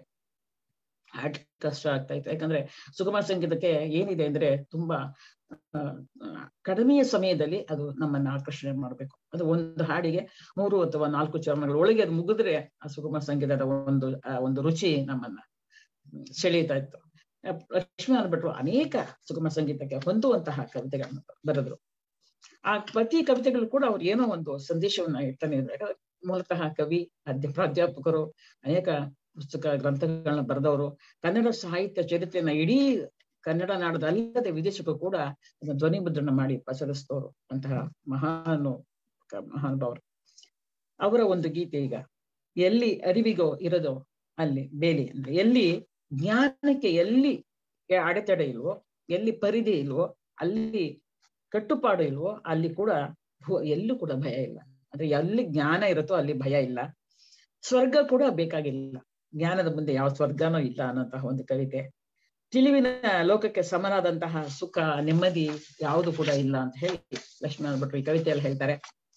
ಹಾಡ್ ಕಷ್ಟ ಆಗ್ತಾ ಇತ್ತು ಯಾಕಂದ್ರೆ ಸುಗಮ ಸಂಗೀತಕ್ಕೆ ಏನಿದೆ ಅಂದ್ರೆ ತುಂಬಾ ಆ, ಆ, ಕಡಿಮೆಯ ಸಮಯದಲ್ಲಿ ಅದು ನಮ್ಮನ್ನ ಆಕರ್ಷಣೆ ಮಾಡ್ಬೇಕು ಅದು ಒಂದು ಹಾಡಿಗೆ ಮೂರು ಅಥವಾ ನಾಲ್ಕು ಚರಣಗಳು ಒಳಗೆ ಅದು ಮುಗಿದ್ರೆ ಆ ಸುಗಮ ಸಂಗೀತದ ಒಂದು ಆ ಒಂದು ರುಚಿ ನಮ್ಮನ್ನ ಹ್ಮ್, ಸೆಳೀತಾ ಇತ್ತು ಆ, ಲಕ್ಷ್ಮೀನಾರಾಯಣ ಭಟ್ರು ಅನೇಕ ಸುಗಮ ಸಂಗೀತಕ್ಕೆ ಹೊಂದುವಂತಹ ಕವಿತೆಗಳನ್ನು ಬರೆದ್ರು ಆ ಪ್ರತಿ ಕವಿತೆಗಳು ಕೂಡ ಅವ್ರು ಏನೋ ಒಂದು ಸಂದೇಶವನ್ನ ಇರ್ತಾನೆ ಇದ್ರು ಯಾಕಂದ್ರೆ ಮೂಲತಃ ಕವಿ ಅಧ್ಯ ಪ್ರಾಧ್ಯಾಪಕರು ಅನೇಕ ಪುಸ್ತಕ ಗ್ರಂಥಗಳನ್ನ ಬರೆದವರು ಕನ್ನಡ ಸಾಹಿತ್ಯ ಚರಿತ್ರೆಯನ್ನ ಇಡೀ ಕನ್ನಡ ನಾಡದ ಅಲ್ಲದೆ ವಿದೇಶಕ್ಕೂ ಕೂಡ ಅದನ್ನ ಧ್ವನಿ ಮುದ್ರಣ ಮಾಡಿ ಪಸರಿಸಿದವರು ಅಂತಹ ಮಹಾನು ಕ- ಮಹಾನುಭಾವರು ಅವರ ಒಂದು ಗೀತೆ ಈಗ ಎಲ್ಲಿ ಅರಿವಿಗೋ ಇರೋದೋ ಅಲ್ಲಿ ಬೇಲಿ ಅಂದ್ರೆ ಎಲ್ಲಿ ಜ್ಞಾನಕ್ಕೆ ಎಲ್ಲಿ ಅಡೆತಡೆ ಇಲ್ವೋ ಎಲ್ಲಿ ಪರಿಧಿ ಇಲ್ವೋ ಅಲ್ಲಿ ಕಟ್ಟುಪಾಡು ಇಲ್ವೋ ಅಲ್ಲಿ ಕೂಡ ಭೂ- ಎಲ್ಲೂ ಕೂಡ ಭಯ ಇಲ್ಲ ಅಂದ್ರೆ ಎಲ್ಲಿ ಜ್ಞಾನ ಇರುತ್ತೋ ಅಲ್ಲಿ ಭಯ ಇಲ್ಲ ಸ್ವರ್ಗ ಕೂಡ ಬೇಕಾಗಿಲ್ಲ ಜ್ಞಾನದ ಮುಂದೆ ಯಾವ ಸ್ವರ್ಗನೂ ಇಲ್ಲ ಅನ್ನೋಂತಹ ಒಂದು ಕವಿತೆ ತಿಳಿವಿನ ಲೋಕಕ್ಕೆ ಸಮನಾದಂತಹ ಸುಖ ನೆಮ್ಮದಿ ಯಾವುದು ಕೂಡ ಇಲ್ಲ ಅಂತ ಹೇಳಿ ಲಕ್ಷ್ಮೀನಾರಾಯಣ ಭಟ್ರು ಈ ಕವಿತೆಯಲ್ಲಿ ಹೇಳ್ತಾರೆ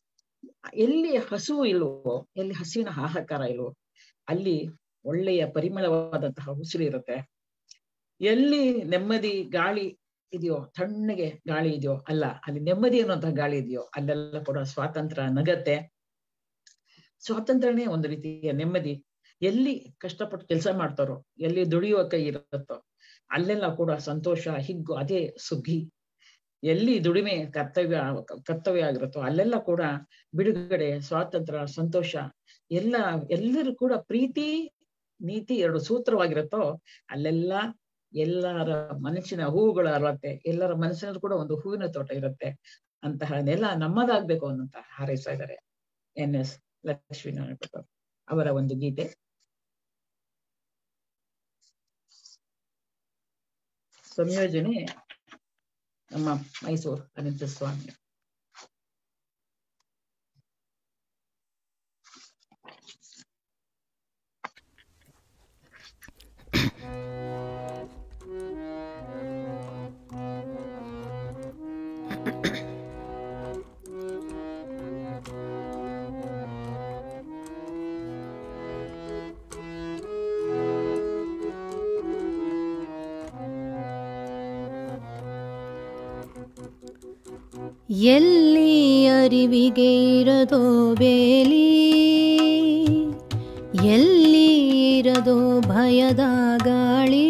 ಎಲ್ಲಿ ಹಸುವು ಇಲ್ವೋ ಎಲ್ಲಿ ಹಸಿವಿನ ಹಾಹಾಕಾರ ಇಲ್ವೋ ಅಲ್ಲಿ ಒಳ್ಳೆಯ ಪರಿಮಳವಾದಂತಹ ಉಸಿರು ಇರುತ್ತೆ ಎಲ್ಲಿ ನೆಮ್ಮದಿ ಗಾಳಿ ಇದೆಯೋ ತಣ್ಣಗೆ ಗಾಳಿ ಇದೆಯೋ ಅಲ್ಲ ಅಲ್ಲಿ ನೆಮ್ಮದಿ ಅನ್ನುವಂತಹ ಗಾಳಿ ಇದೆಯೋ ಅಲ್ಲೆಲ್ಲ ಕೂಡ ಸ್ವಾತಂತ್ರ್ಯ ನಗತ್ತೆ ಸ್ವಾತಂತ್ರ್ಯನೇ ಒಂದು ರೀತಿಯ ನೆಮ್ಮದಿ ಎಲ್ಲಿ ಕಷ್ಟಪಟ್ಟು ಕೆಲಸ ಮಾಡ್ತಾರೋ ಎಲ್ಲಿ ದುಡಿಯುವ ಕೈ ಇರುತ್ತೋ ಅಲ್ಲೆಲ್ಲ ಕೂಡ ಸಂತೋಷ ಹಿಗ್ಗು ಅದೇ ಸುಗ್ಗಿ ಎಲ್ಲಿ ದುಡಿಮೆ ಕರ್ತವ್ಯ ಕರ್ತವ್ಯ ಆಗಿರುತ್ತೋ ಅಲ್ಲೆಲ್ಲ ಕೂಡ ಬಿಡುಗಡೆ ಸ್ವಾತಂತ್ರ್ಯ ಸಂತೋಷ ಎಲ್ಲ ಎಲ್ಲರೂ ಕೂಡ ಪ್ರೀತಿ ನೀತಿ ಎರಡು ಸೂತ್ರವಾಗಿರುತ್ತೋ ಅಲ್ಲೆಲ್ಲ ಎಲ್ಲರ ಮನಸ್ಸಿನ ಹೂವುಗಳ ಅರವತ್ತೆ ಎಲ್ಲರ ಮನಸ್ಸಿನಲ್ಲಿ ಕೂಡ ಒಂದು ಹೂವಿನ ತೋಟ ಇರುತ್ತೆ ಅಂತಹ ನೆಲ ನಮ್ಮದಾಗ್ಬೇಕು ಅನ್ನಂತ ಹಾರೈಸ್ತಾ ಇದ್ದಾರೆ ಎನ್ ಎಸ್ ಲಕ್ಷ್ಮೀನಾರಾಯಣ ಭಟ್ ಅವರು. ಅವರ ಒಂದು ಗೀತೆ ಸಂಯೋಜನೆ ನಮ್ಮ ಮೈಸೂರು ಅನಂತ ಸ್ವಾಮಿ ಎಲ್ಲಿ ಅರಿವಿಗೆ ಇರದೋ ಬೇಲಿ ಎಲ್ಲಿ ಇರದೋ ಭಯದ ಗಾಳಿ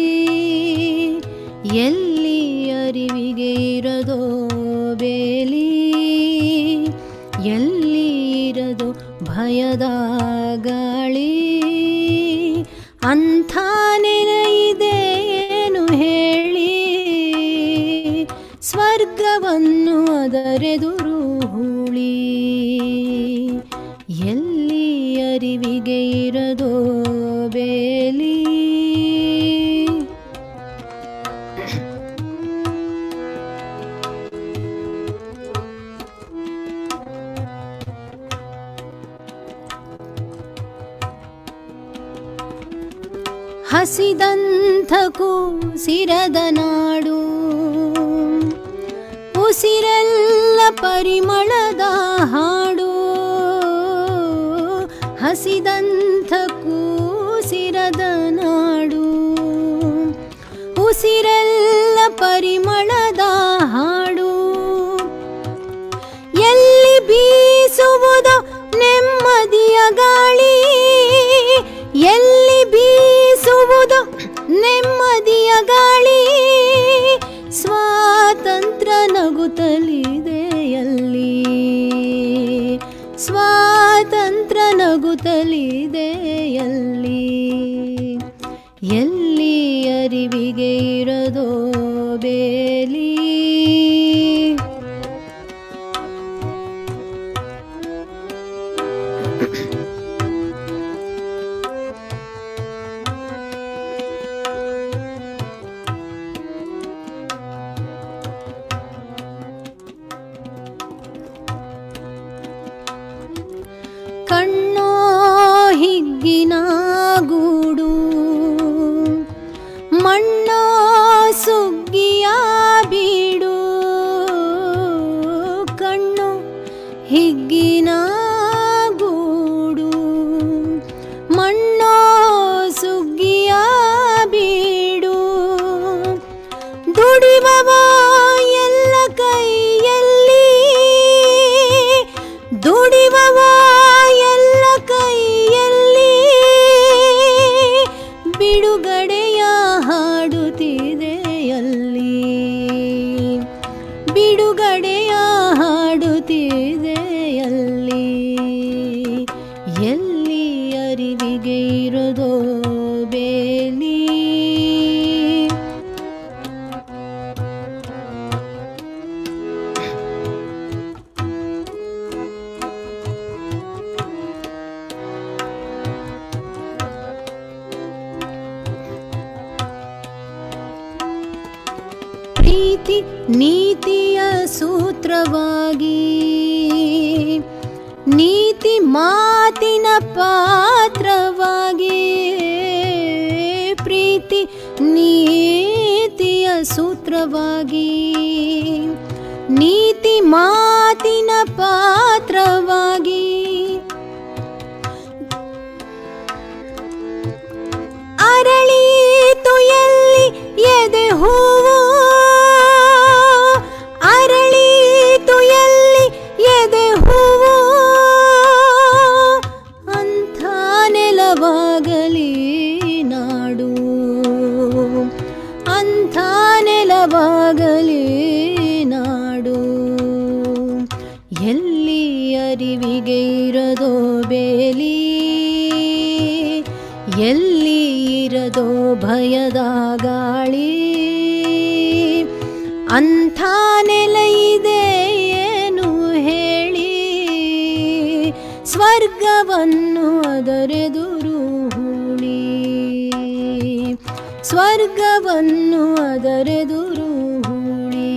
ಎಲ್ಲಿ ಅರಿವಿಗೆ ಇರದೋ ಬೇಲಿ ಎಲ್ಲಿ ಇರದೋ ಭಯದ ಗಾಳಿ ಅಂಥ ನೆನೆಯಿದೆ ಏನು ಹೇಳಿ ಸ್ವರ್ಗವನ್ನು ಅದರೆದುರು ಹೂಳಿ ಎಲ್ಲಿ ಅರಿವಿಗೆ ಇರದೋ ಬೇಲಿ ಹಸಿದಂಥ ಕೂಸಿರದ ನಾಡು ಉಸಿರೆಲ್ಲ ಪರಿಮಳದ ಹಾಡು ಹಸಿದಂಥ ಕೂಸಿರದ ನಾಡು ಉಸಿರೆಲ್ಲ ಪರಿಮಳದ ಹಾಡು ಎಲ್ಲಿ ಬೀಸುವುದೋ ನೆಮ್ಮದಿಯ ಗಾಳಿ ಎಲ್ಲಿ ಬೀಸುವುದೋ ನೆಮ್ಮದಿಯ ಗಾಳಿ ಸ್ವಾತಂತ್ರ್ಯ ನಗುತ್ತಲಿದೆ ಎಲ್ಲಿ ಸ್ವಾತಂತ್ರ್ಯ ನಗುತ್ತಲಿದೆ ಎಲ್ಲಿ ಎಲ್ಲಿ ಅರಿವಿಗೆ ಇರದೋ ಬೇಲಿ ಕಣ್ಣೋ ಹಿಗ್ಗಿನ ಗೂಡು ಮಣ್ಣೋ ಸುಗ್ಗಿಯ ಬೀಡು ಕಣ್ಣು ಹಿಗ್ಗಿನ ಗೂಡು ಮಣ್ಣೋ ಸುಗ್ಗಿಯ ಬೀಡು ದುಡಿಬವ ಎಲ್ಲ ಕೈಯಲ್ಲಿ ದುಡಿಬವ ಎಲ್ಲ ಕೈಯಲ್ಲಿ ಬಿಡುಗಡೆಯ ಹಾಡುತ್ತಿದೆ ಅಲ್ಲಿ ಬಿಡುಗಡೆಯ ಹಾಡುತ್ತಿದೆ ಅಲ್ಲಿ ಎಲ್ಲಿ ಅರಿವಿಗೆ ಇರೋದೋ ಬೇಲಿ ಪ್ರೀತಿ ನೀತಿಯ ಸೂತ್ರವಾಗಿ ನೀತಿ ಮಾತಿನ ಪಾತ್ರವಾಗಿ ಪ್ರೀತಿ ನೀತಿಯ ಸೂತ್ರವಾಗಿ ನೀತಿ ಮಾತಿನ ಪಾತ್ರವಾಗಿ ಅರಳೀತು ಎಲ್ಲಿ ಎದೆ ಹೂವು ಅರಳೀತು ಎಲ್ಲಿ ಎದೆ ಹೂವು ಅಂಥ ನೆಲವಾಗಲಿ ನಾಡು ಅಂಥ ನೆಲವಾಗಲಿ ನಾಡು ಎಲ್ಲಿ ಅರಿವಿಗೆ ಇರದೋ ಬೇಲಿ ಎಲ್ಲಿ ಇರದೋ ಭಯದ ಗಾಳಿ ಅಂಥ ನೆಲ ಇದೆ ಏನು ಹೇಳಿ ಸ್ವರ್ಗವನ್ನು ಅದರೆದುರು ಹೂಳಿ ಸ್ವರ್ಗವನ್ನು ಅದರೆದುರು ಹೂಳಿ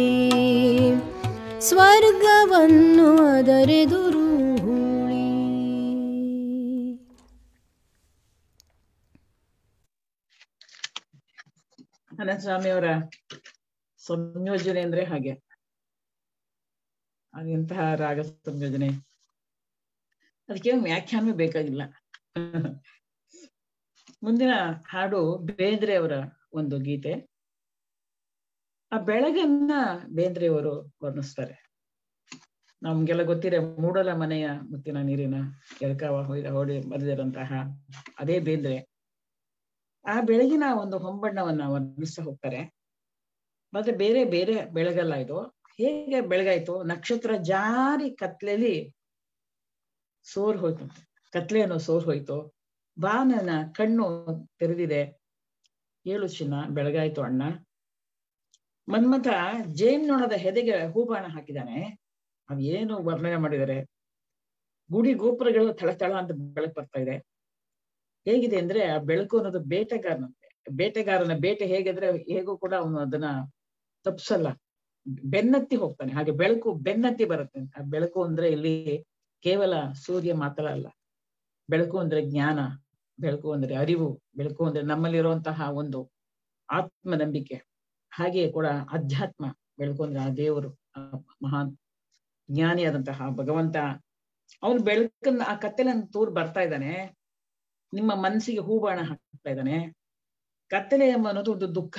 ಸ್ವರ್ಗವನ್ನು ಅದರೆದುರು ಹೂಳಿ ಸ್ವಾಮಿಯವರ ಸಂಯೋಜನೆ ಅಂದ್ರೆ ಹಾಗೆ ಅದೆಂತಹ ರಾಗ ಸಂಯೋಜನೆ ಅದಕ್ಕೆ ವ್ಯಾಖ್ಯಾನವೇ ಬೇಕಾಗಿಲ್ಲ ಮುಂದಿನ ಹಾಡು ಬೇಂದ್ರೆ ಅವರ ಒಂದು ಗೀತೆ ಆ ಬೆಳಗನ್ನ ಬೇಂದ್ರೆ ಅವರು ವರ್ಣಿಸ್ತಾರೆ ನಮ್ಗೆಲ್ಲ ಗೊತ್ತಿರ ಮೂಡಲ ಮನೆಯ ಮುತ್ತಿನ ನೀರಿನ ಕೆಳಕಾವ ಹೊಯ್ದ ಹೊಡಿ ಬರೆದಿರಂತಹ ಅದೇ ಬೇಂದ್ರೆ ಆ ಬೆಳಗಿನ ಒಂದು ಹೊಂಬಣ್ಣವನ್ನ ವರ್ಣಿಸ್ತಾ ಹೋಗ್ತಾರೆ ಮತ್ತೆ ಬೇರೆ ಬೇರೆ ಬೆಳಗಲ್ಲ ಇದು ಹೇಗೆ ಬೆಳಗಾಯ್ತು ನಕ್ಷತ್ರ ಜಾರಿ ಕತ್ಲೆಲಿ ಸೋರ್ ಹೋಯ್ತು ಕತ್ಲೆಯನ್ನು ಸೋರ್ ಹೋಯ್ತು ಬಾನನ ಕಣ್ಣು ತೆರೆದಿದೆ ಏಳು ಚಿನ್ನ ಬೆಳಗಾಯ್ತು ಅಣ್ಣ ಮನ್ಮಥ ಜೇನ್ನೊಣದ ಹೆದೆಗೆ ಹೂಬಾಣ ಹಾಕಿದಾನೆ ಅವ್ ಏನು ವರ್ಣನೆ ಮಾಡಿದ್ದಾರೆ ಗುಡಿ ಗೋಪುರಗಳು ಥಳಥಳ ಅಂತ ಬೆಳಕು ಬರ್ತಾ ಇದೆ ಹೇಗಿದೆ ಅಂದ್ರೆ ಆ ಬೆಳಕು ಅನ್ನೋದು ಬೇಟೆಗಾರನಂತೆ ಬೇಟೆಗಾರನ ಬೇಟೆ ಹೇಗಿದ್ರೆ ಹೇಗೂ ಕೂಡ ಅವನು ಅದನ್ನ ತಪ್ಸಲ್ಲ ಬೆನ್ನತ್ತಿ ಹೋಗ್ತಾನೆ ಹಾಗೆ ಬೆಳಕು ಬೆನ್ನತ್ತಿ ಬರುತ್ತೆ ಆ ಬೆಳಕು ಅಂದ್ರೆ ಇಲ್ಲಿ ಕೇವಲ ಸೂರ್ಯ ಮಾತ್ರ ಅಲ್ಲ ಬೆಳಕು ಅಂದ್ರೆ ಜ್ಞಾನ ಬೆಳಕು ಅಂದ್ರೆ ಅರಿವು ಬೆಳಕು ಅಂದ್ರೆ ನಮ್ಮಲ್ಲಿರುವಂತಹ ಒಂದು ಆತ್ಮ ನಂಬಿಕೆ ಹಾಗೆಯೇ ಕೂಡ ಅಧ್ಯಾತ್ಮ ಬೆಳಕು ಅಂದ್ರೆ ಆ ದೇವರು ಆ ಮಹಾನ್ ಜ್ಞಾನಿಯಾದಂತಹ ಭಗವಂತ ಅವನು ಬೆಳಕನ್ನ ಆ ಕತ್ತಲನ್ನು ತೂರ್ ಬರ್ತಾ ಇದ್ದಾನೆ ನಿಮ್ಮ ಮನಸ್ಸಿಗೆ ಹೂಬಾಣ ಹಾಕ್ತಾ ಇದ್ದಾನೆ ಕತ್ತಲೆ ಎಂಬ ಅನ್ನೋದು ಒಂದು ದುಃಖ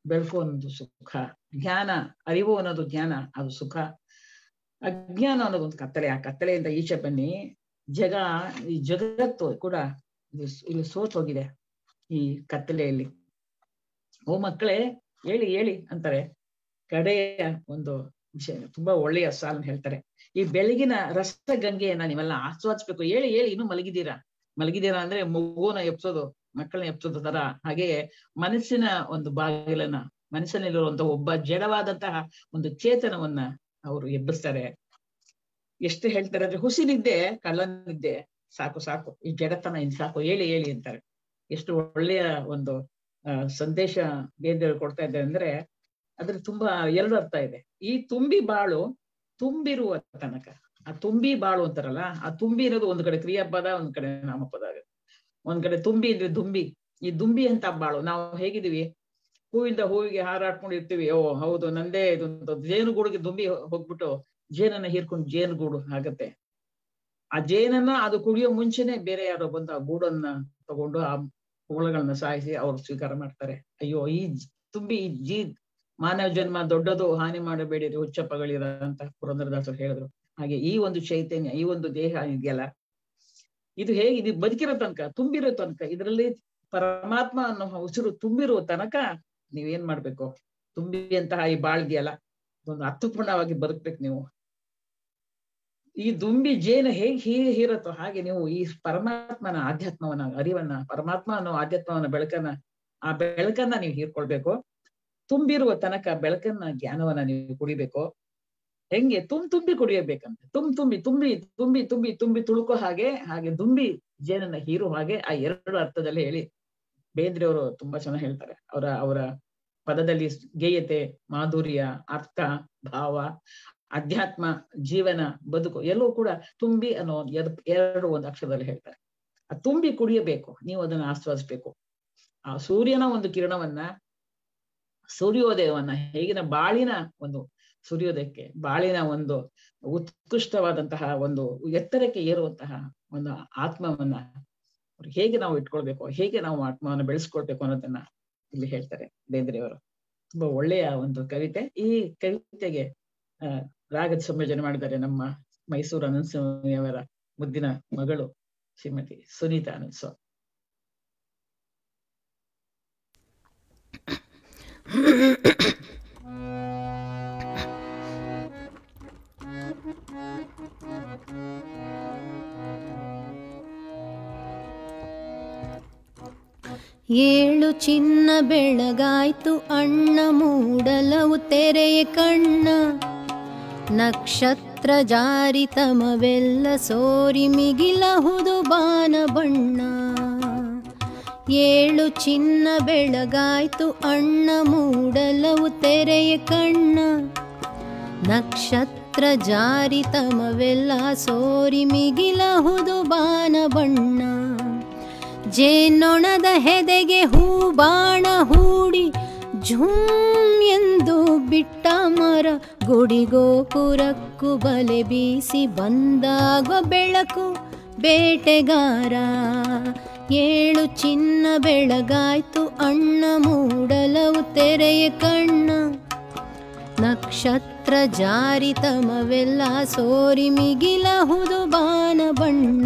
ಬೆಳಕು ಅನ್ನೋದು ಸುಖ ಜ್ಞಾನ ಅರಿವು ಅನ್ನೋದು ಜ್ಞಾನ ಅದು ಸುಖ ಅಜ್ಞಾನ ಅನ್ನೋದು ಒಂದು ಕತ್ತಲೆ ಆ ಕತ್ತಲೆಯಿಂದ ಈಚೆ ಬನ್ನಿ ಜಗ ಈ ಜಗತ್ತು ಕೂಡ ಇಲ್ಲಿ- ಇಲ್ಲಿ ಸೋತ್ ಹೋಗಿದೆ ಈ ಕತ್ತಲೆಯಲ್ಲಿ ಓ ಮಕ್ಕಳೇ ಹೇಳಿ ಹೇಳಿ ಅಂತಾರೆ ಕಡೆಯ ಒಂದು ವಿಷಯ ತುಂಬಾ ಒಳ್ಳೆಯ ಸಾಲನ್ನು ಹೇಳ್ತಾರೆ ಈ ಬೆಳಗಿನ ರಸ ಗಂಗೆಯನ್ನ ನೀವೆಲ್ಲ ಆಸ್ವಾದಿಸ್ಬೇಕು ಹೇಳಿ ಹೇಳಿ ಇನ್ನೂ ಮಲಗಿದ್ದೀರಾ ಮಲಗಿದ್ದೀರಾ ಅಂದ್ರೆ ಮಗುನ ಎಪ್ಸೋದು ಮಕ್ಕಳನ್ನ ಎಪ್ಸೋದು ತರ ಹಾಗೆಯೇ ಮನಸ್ಸಿನ ಒಂದು ಬಾಗಿಲನ್ನ ಮನಸ್ಸಿನಲ್ಲಿರುವಂತಹ ಒಬ್ಬ ಜಡವಾದಂತಹ ಒಂದು ಚೇತನವನ್ನ ಅವರು ಎಬ್ಬಿಸ್ತಾರೆ ಎಷ್ಟು ಹೇಳ್ತಾರೆ ಅಂದ್ರೆ ಹುಸಿನಿದ್ದೆ ಕಳ್ಳನಿದ್ದೆ ಸಾಕು ಸಾಕು ಈ ಜಡತನ ಇನ್ ಸಾಕು ಹೇಳಿ ಹೇಳಿ ಅಂತಾರೆ ಎಷ್ಟು ಒಳ್ಳೆಯ ಒಂದು ಆ ಸಂದೇಶ ಬೇಂದ್ರೆ ಕೊಡ್ತಾ ಇದ್ದಾರೆ ಅಂದ್ರೆ ಅದ್ರ ತುಂಬಾ ಎರಡು ಅರ್ಥ ಇದೆ ಈ ತುಂಬಿ ಬಾಳು ತುಂಬಿರುವ ತನಕ ಆ ತುಂಬಿ ಬಾಳು ಅಂತಾರಲ್ಲ ಆ ತುಂಬಿ ಇರೋದು ಒಂದ್ ಕಡೆ ಕ್ರಿಯಾಪದ ಒಂದ್ ಕಡೆ ನಾಮಪದ ಆಗುತ್ತೆ ಒಂದ್ ಕಡೆ ತುಂಬಿ ಅಂದ್ರೆ ದುಂಬಿ ಈ ದುಂಬಿ ಅಂತ ಬಾಳು ನಾವು ಹೇಗಿದೀವಿ ಹೂವಿಂದ ಹೂವಿಗೆ ಹಾರಾಡ್ಕೊಂಡಿರ್ತೀವಿ ಓ ಹೌದು ನಂದೇ ಇದು ಅಂತ ಜೇನುಗೂಡಿಗೆ ದುಂಬಿ ಹೋಗ್ಬಿಟ್ಟು ಜೇನನ್ನ ಹೀರ್ಕೊಂಡು ಜೇನುಗೂಡು ಆಗತ್ತೆ ಆ ಜೇನನ್ನ ಅದು ಕುಡಿಯೋ ಮುಂಚೆನೆ ಬೇರೆ ಯಾರೋ ಬಂದು ಆ ಗೂಡನ್ನ ತಗೊಂಡು ಆ ಹುಳುಗಳನ್ನ ಸಾಯಿಸಿ ಅವ್ರು ಸ್ವೀಕಾರ ಮಾಡ್ತಾರೆ ಅಯ್ಯೋ ಈ ಜ್- ತುಂಬಿ ಈ ಜೀ ಮಾನವ ಜನ್ಮ ದೊಡ್ಡದು ಹಾನಿ ಮಾಡಬೇಡಿರಿ ಹುಚ್ಚಪ್ಪಗಳಿರ ಅಂತ ಪುರಂದರದಾಸರು ಹೇಳಿದ್ರು ಹಾಗೆ ಈ ಒಂದು ಚೈತನ್ಯ ಈ ಒಂದು ದೇಹ ಇದೆಯಲ್ಲ ಇದು ಹೇಗೆ ಇದು ಬದುಕಿರೋ ತನಕ ತುಂಬಿರೋ ತನಕ ಇದರಲ್ಲಿ ಪರಮಾತ್ಮ ಅನ್ನೋ ಉಸಿರು ತುಂಬಿರುವ ತನಕ ನೀವೇನ್ ಮಾಡ್ಬೇಕು ತುಂಬಿಯಂತಹ ಈ ಬಾಳ್ದಿಯಲ್ಲ ಒಂದು ಅರ್ಥಪೂರ್ಣವಾಗಿ ಬದುಕ್ಬೇಕು ನೀವು ಈ ದುಂಬಿ ಜೇನು ಹೇಗೆ ಹೀ ಹೀರತ್ತೋ ಹಾಗೆ ನೀವು ಈ ಪರಮಾತ್ಮನ ಆಧ್ಯಾತ್ಮವನ್ನ ಅರಿವನ್ನ ಪರಮಾತ್ಮ ಅನ್ನೋ ಆಧ್ಯಾತ್ಮವನ್ನ ಬೆಳಕನ್ನ ಆ ಬೆಳಕನ್ನ ನೀವು ಹೀರ್ಕೊಳ್ಬೇಕು ತುಂಬಿರುವ ತನಕ ಬೆಳಕನ್ನ ಜ್ಞಾನವನ್ನ ನೀವು ಕುಡಿಬೇಕು ಹೆಂಗೆ ತುಂಬ ತುಂಬಿ ಕುಡಿಯಬೇಕಂತ ತುಂಬ ತುಂಬಿ ತುಂಬಿ ತುಂಬಿ ತುಂಬಿ ತುಂಬಿ ತುಳುಕೋ ಹಾಗೆ ಹಾಗೆ ದುಂಬಿ ಜೇನನ್ನ ಹೀರೋ ಹಾಗೆ ಆ ಎರಡು ಅರ್ಥದಲ್ಲಿ ಹೇಳಿ ಬೇಂದ್ರೆ ಅವರು ತುಂಬಾ ಚೆನ್ನಾಗಿ ಹೇಳ್ತಾರೆ ಅವರ ಅವರ ಪದದಲ್ಲಿ ಗೇಯತೆ ಮಾಧುರ್ಯ ಅರ್ಥ ಭಾವ ಅಧ್ಯಾತ್ಮ ಜೀವನ ಬದುಕು ಎಲ್ಲವೂ ಕೂಡ ತುಂಬಿ ಅನ್ನೋ ಎರ್- ಎರಡು ಒಂದು ಅಕ್ಷರದಲ್ಲಿ ಹೇಳ್ತಾರೆ ಆ ತುಂಬಿ ಕುಡಿಯಬೇಕು ನೀವು ಅದನ್ನ ಆಸ್ವಾದಿಸ್ಬೇಕು ಆ ಸೂರ್ಯನ ಒಂದು ಕಿರಣವನ್ನ ಸೂರ್ಯೋದಯವನ್ನ ಹೇಗಿನ ಬಾಳಿನ ಒಂದು ಸೂರ್ಯೋದಯಕ್ಕೆ ಬಾಳಿನ ಒಂದು ಉತ್ಕೃಷ್ಟವಾದಂತಹ ಒಂದು ಎತ್ತರಕ್ಕೆ ಏರುವಂತಹ ಒಂದು ಆತ್ಮವನ್ನ ಅವ್ರು ಹೇಗೆ ನಾವು ಇಟ್ಕೊಳ್ಬೇಕು ಹೇಗೆ ನಾವು ಆತ್ಮವನ್ನ ಬೆಳೆಸ್ಕೊಳ್ಬೇಕು ಅನ್ನೋದನ್ನ ಇಲ್ಲಿ ಹೇಳ್ತಾರೆ ಬೇಂದ್ರೆಯವರು ತುಂಬಾ ಒಳ್ಳೆಯ ಒಂದು ಕವಿತೆ ಈ ಕವಿತೆಗೆ ಆ ರಾಗದ ಸಂಯೋಜನೆ ಮಾಡಿದ್ದಾರೆ ನಮ್ಮ ಮೈಸೂರು ಅನಂತ ಸ್ವಾಮಿಯವರ ಮುದ್ದಿನ ಮಗಳು ಶ್ರೀಮತಿ ಸುನೀತಾ ಅನಂತ ಸ್ವಾಮಿ ಏಳು ಚಿನ್ನ ಬೆಳಗಾಯ್ತು ಅಣ್ಣ ಮೂಡಲವು ತೆರೆಯ ಕಣ್ಣ ನಕ್ಷತ್ರ ಜಾರಿತಮವೆಲ್ಲ ಸೋರಿ ಮಿಗಿಲಹುದು ಬಾನ ಬಣ್ಣ ಏಳು ಚಿನ್ನ ಬೆಳಗಾಯ್ತು ಅಣ್ಣ ಮೂಡಲವು ತೆರೆಯ ಕಣ್ಣ ನಕ್ಷತ್ರ ಜಾರಿತಮವೆಲ್ಲ ಸೋರಿ ಮಿಗಿಲಹುದು ಬಾನ ಬಣ್ಣ ಜೇನೊಣದ ಹೆದೆಗೆ ಹೂ ಬಾಣ ಹೂಡಿ ಝುಮ್ ಎಂದು ಬಿಟ್ಟ ಮರ ಗುಡಿಗೋಪುರಕ್ಕೂ ಬಲೆ ಬೀಸಿ ಬಂದಾಗ ಬೆಳಕು ಬೇಟೆಗಾರ ಏಳು ಚಿನ್ನ ಬೆಳಗಾಯ್ತು ಅಣ್ಣ ಮೂಡಲವು ತೆರೆಯ ಕಣ್ಣ ನಕ್ಷತ್ರ ಜಾರಿತಮವೆಲ್ಲ ಸೋರಿ ಮಿಗಿಲಹುದು ಬಾನ ಬಣ್ಣ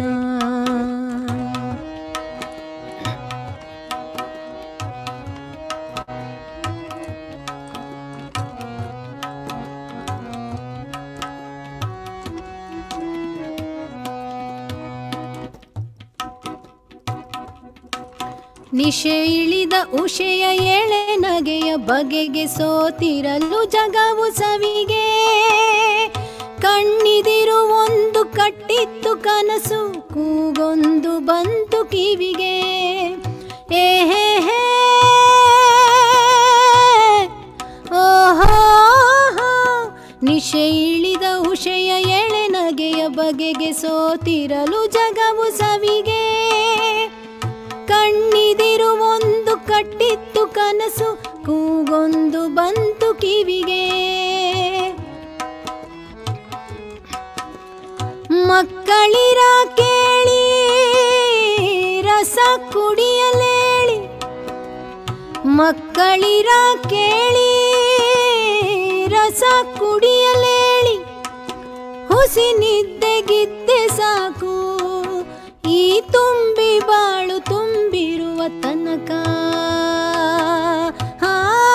ನಿಶೆ ಇಳಿದ ಉಷೆಯ ಎಳೆ ನಗೆಯ ಬಗೆಗೆ ಸೋತಿರಲು ಜಗವು ಸವಿಗೆ ಕಣ್ಣಿದಿರು ಒಂದು ಕಟ್ಟಿತ್ತು ಕನಸು ಕೂಗೊಂದು ಬಂತು ಕಿವಿಗೆ ಏಹೇ ಹೇ ಓಹೋ ನಿಶೆ ಇಳಿದ ಉಷೆಯ ಎಳೆ ನಗೆಯ ಬಗೆಗೆ ಸೋತಿರಲು ಜಗವು ಸವಿಗೆ ಕಣ್ಣಿದಿರು ಒಂದು ಕಟ್ಟಿತ್ತು ಕನಸು ಕೂಗೊಂದು ಬಂತು ಕಿವಿಗೆ ಮಕ್ಕಳಿರ ಕೇಳಿ ರಸ ಕುಡಿಯಲೇಳಿ ಮಕ್ಕಳಿರ ಕೇಳಿ ರಸ ಕುಡಿಯಲೇಳಿ ಹುಸಿ ನಿದ್ದೆಗಿದ್ದೆ ಸಾಕು ಈ ತುಂಬಿ ಬಾಳು ತುಂಬಿರುವ ತನಕ ಆ,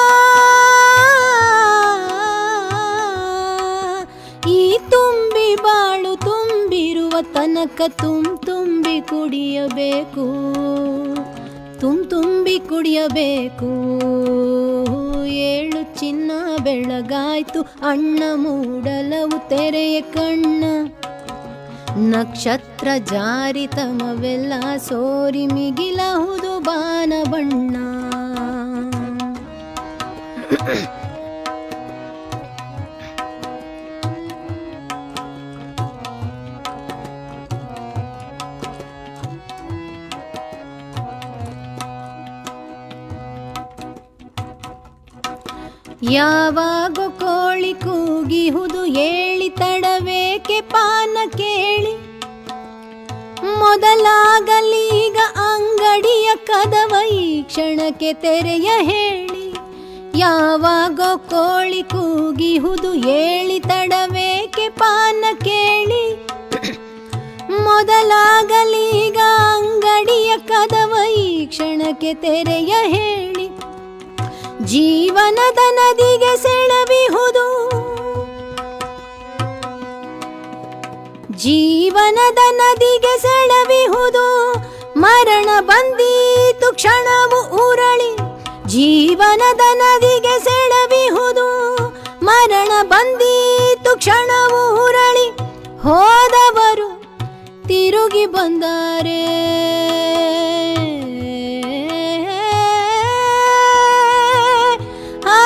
ಈ ತುಂಬಿ ಬಾಳು ತುಂಬಿರುವ ತನಕ ತುಂ ತುಂಬಿ ಕುಡಿಯಬೇಕು ತುಂ ತುಂಬಿ ಕುಡಿಯಬೇಕು ಏಳು ಚಿನ್ನ ಬೆಳಗಾಯ್ತು ಅಣ್ಣ ಮೂಡಲವು ತೆರೆಯ ಕಣ್ಣ ನಕ್ಷತ್ರ ಜಾರಿ ತಮವೆಲ್ಲ ಸೋರಿ ಮಿಗಿಲಹುದು ಬಾನ ಬಣ್ಣ ಯಾವಾಗ ಕೋಳಿ ಕೂಗಿಹುದು ಏಳಿ ತಡವೇಕೆ ಪಾನ ಕೇಳಿ ಮೊದಲಾಗಲೀಗ ಅಂಗಡಿಯ ಕದವ ಈ ಕ್ಷಣಕ್ಕೆ ತೆರೆಯ ಹೇಳಿ ಯಾವಾಗ ಕೋಳಿ ಕೂಗಿಹುದು ಏಳಿ ತಡವೇಕೆ ಪಾನ ಕೇಳಿ ಮೊದಲಾಗಲೀಗ ಅಂಗಡಿಯ ಕದವ ಈ ಕ್ಷಣಕ್ಕೆ ತೆರೆಯ ಹೇಳಿ ಜೀವನದ ನದಿಗೆ ಸೆಳವಿಹುದು ಜೀವನದ ನದಿಗೆ ಸೆಳವಿಹುದು ಮರಣ ಬಂದೀತು ಕ್ಷಣವು ಉರಳಿ ಜೀವನದ ನದಿಗೆ ಸೆಳವಿಹುದು ಮರಣ ಬಂದೀತು ಕ್ಷಣವು ಉರಳಿ ಹೋದವರು ತಿರುಗಿ ಬಂದರೆ ಆ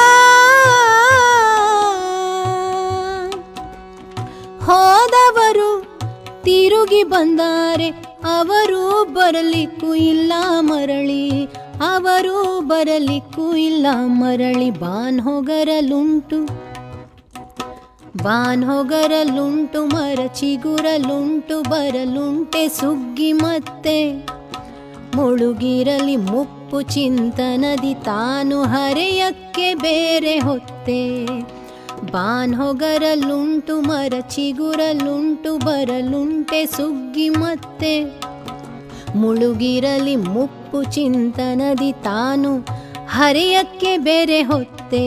ಹೋದವರು ತಿರುಗಿ ಬಂದರೆ ಅವರು ಬರಲಿಕ್ಕೂ ಇಲ್ಲ ಮರಳಿ ಅವರು ಬರಲಿಕ್ಕೂ ಇಲ್ಲ ಮರಳಿ ಬಾನ್ ಹೊಗರಲುಂಟು ಬಾನ್ ಹೊಗರಲುಂಟು ಮರ ಚಿಗುರಲುಂಟು ಬರಲುಂಟೆ ಸುಗ್ಗಿ ಮತ್ತೆ ಮುಳುಗಿರಲಿ ಮುಪ್ಪು ಚಿಂತನದಿ ತಾನು ಹರೆಯಕ್ಕೆ ಬೇರೆ ಹೊತ್ತೆ ಬಾನ್ ಹೊಗರಲುಂಟು ಮರ ಚಿಗುರಲುಂಟು ಬರಲುಂಟೆ ಸುಗ್ಗಿ ಮತ್ತೆ ಮುಳುಗಿರಲಿ ಮುಪ್ಪು ಚಿಂತನದಿ ತಾನು ಹರೆಯಕ್ಕೆ ಬೇರೆ ಹೊತ್ತೆ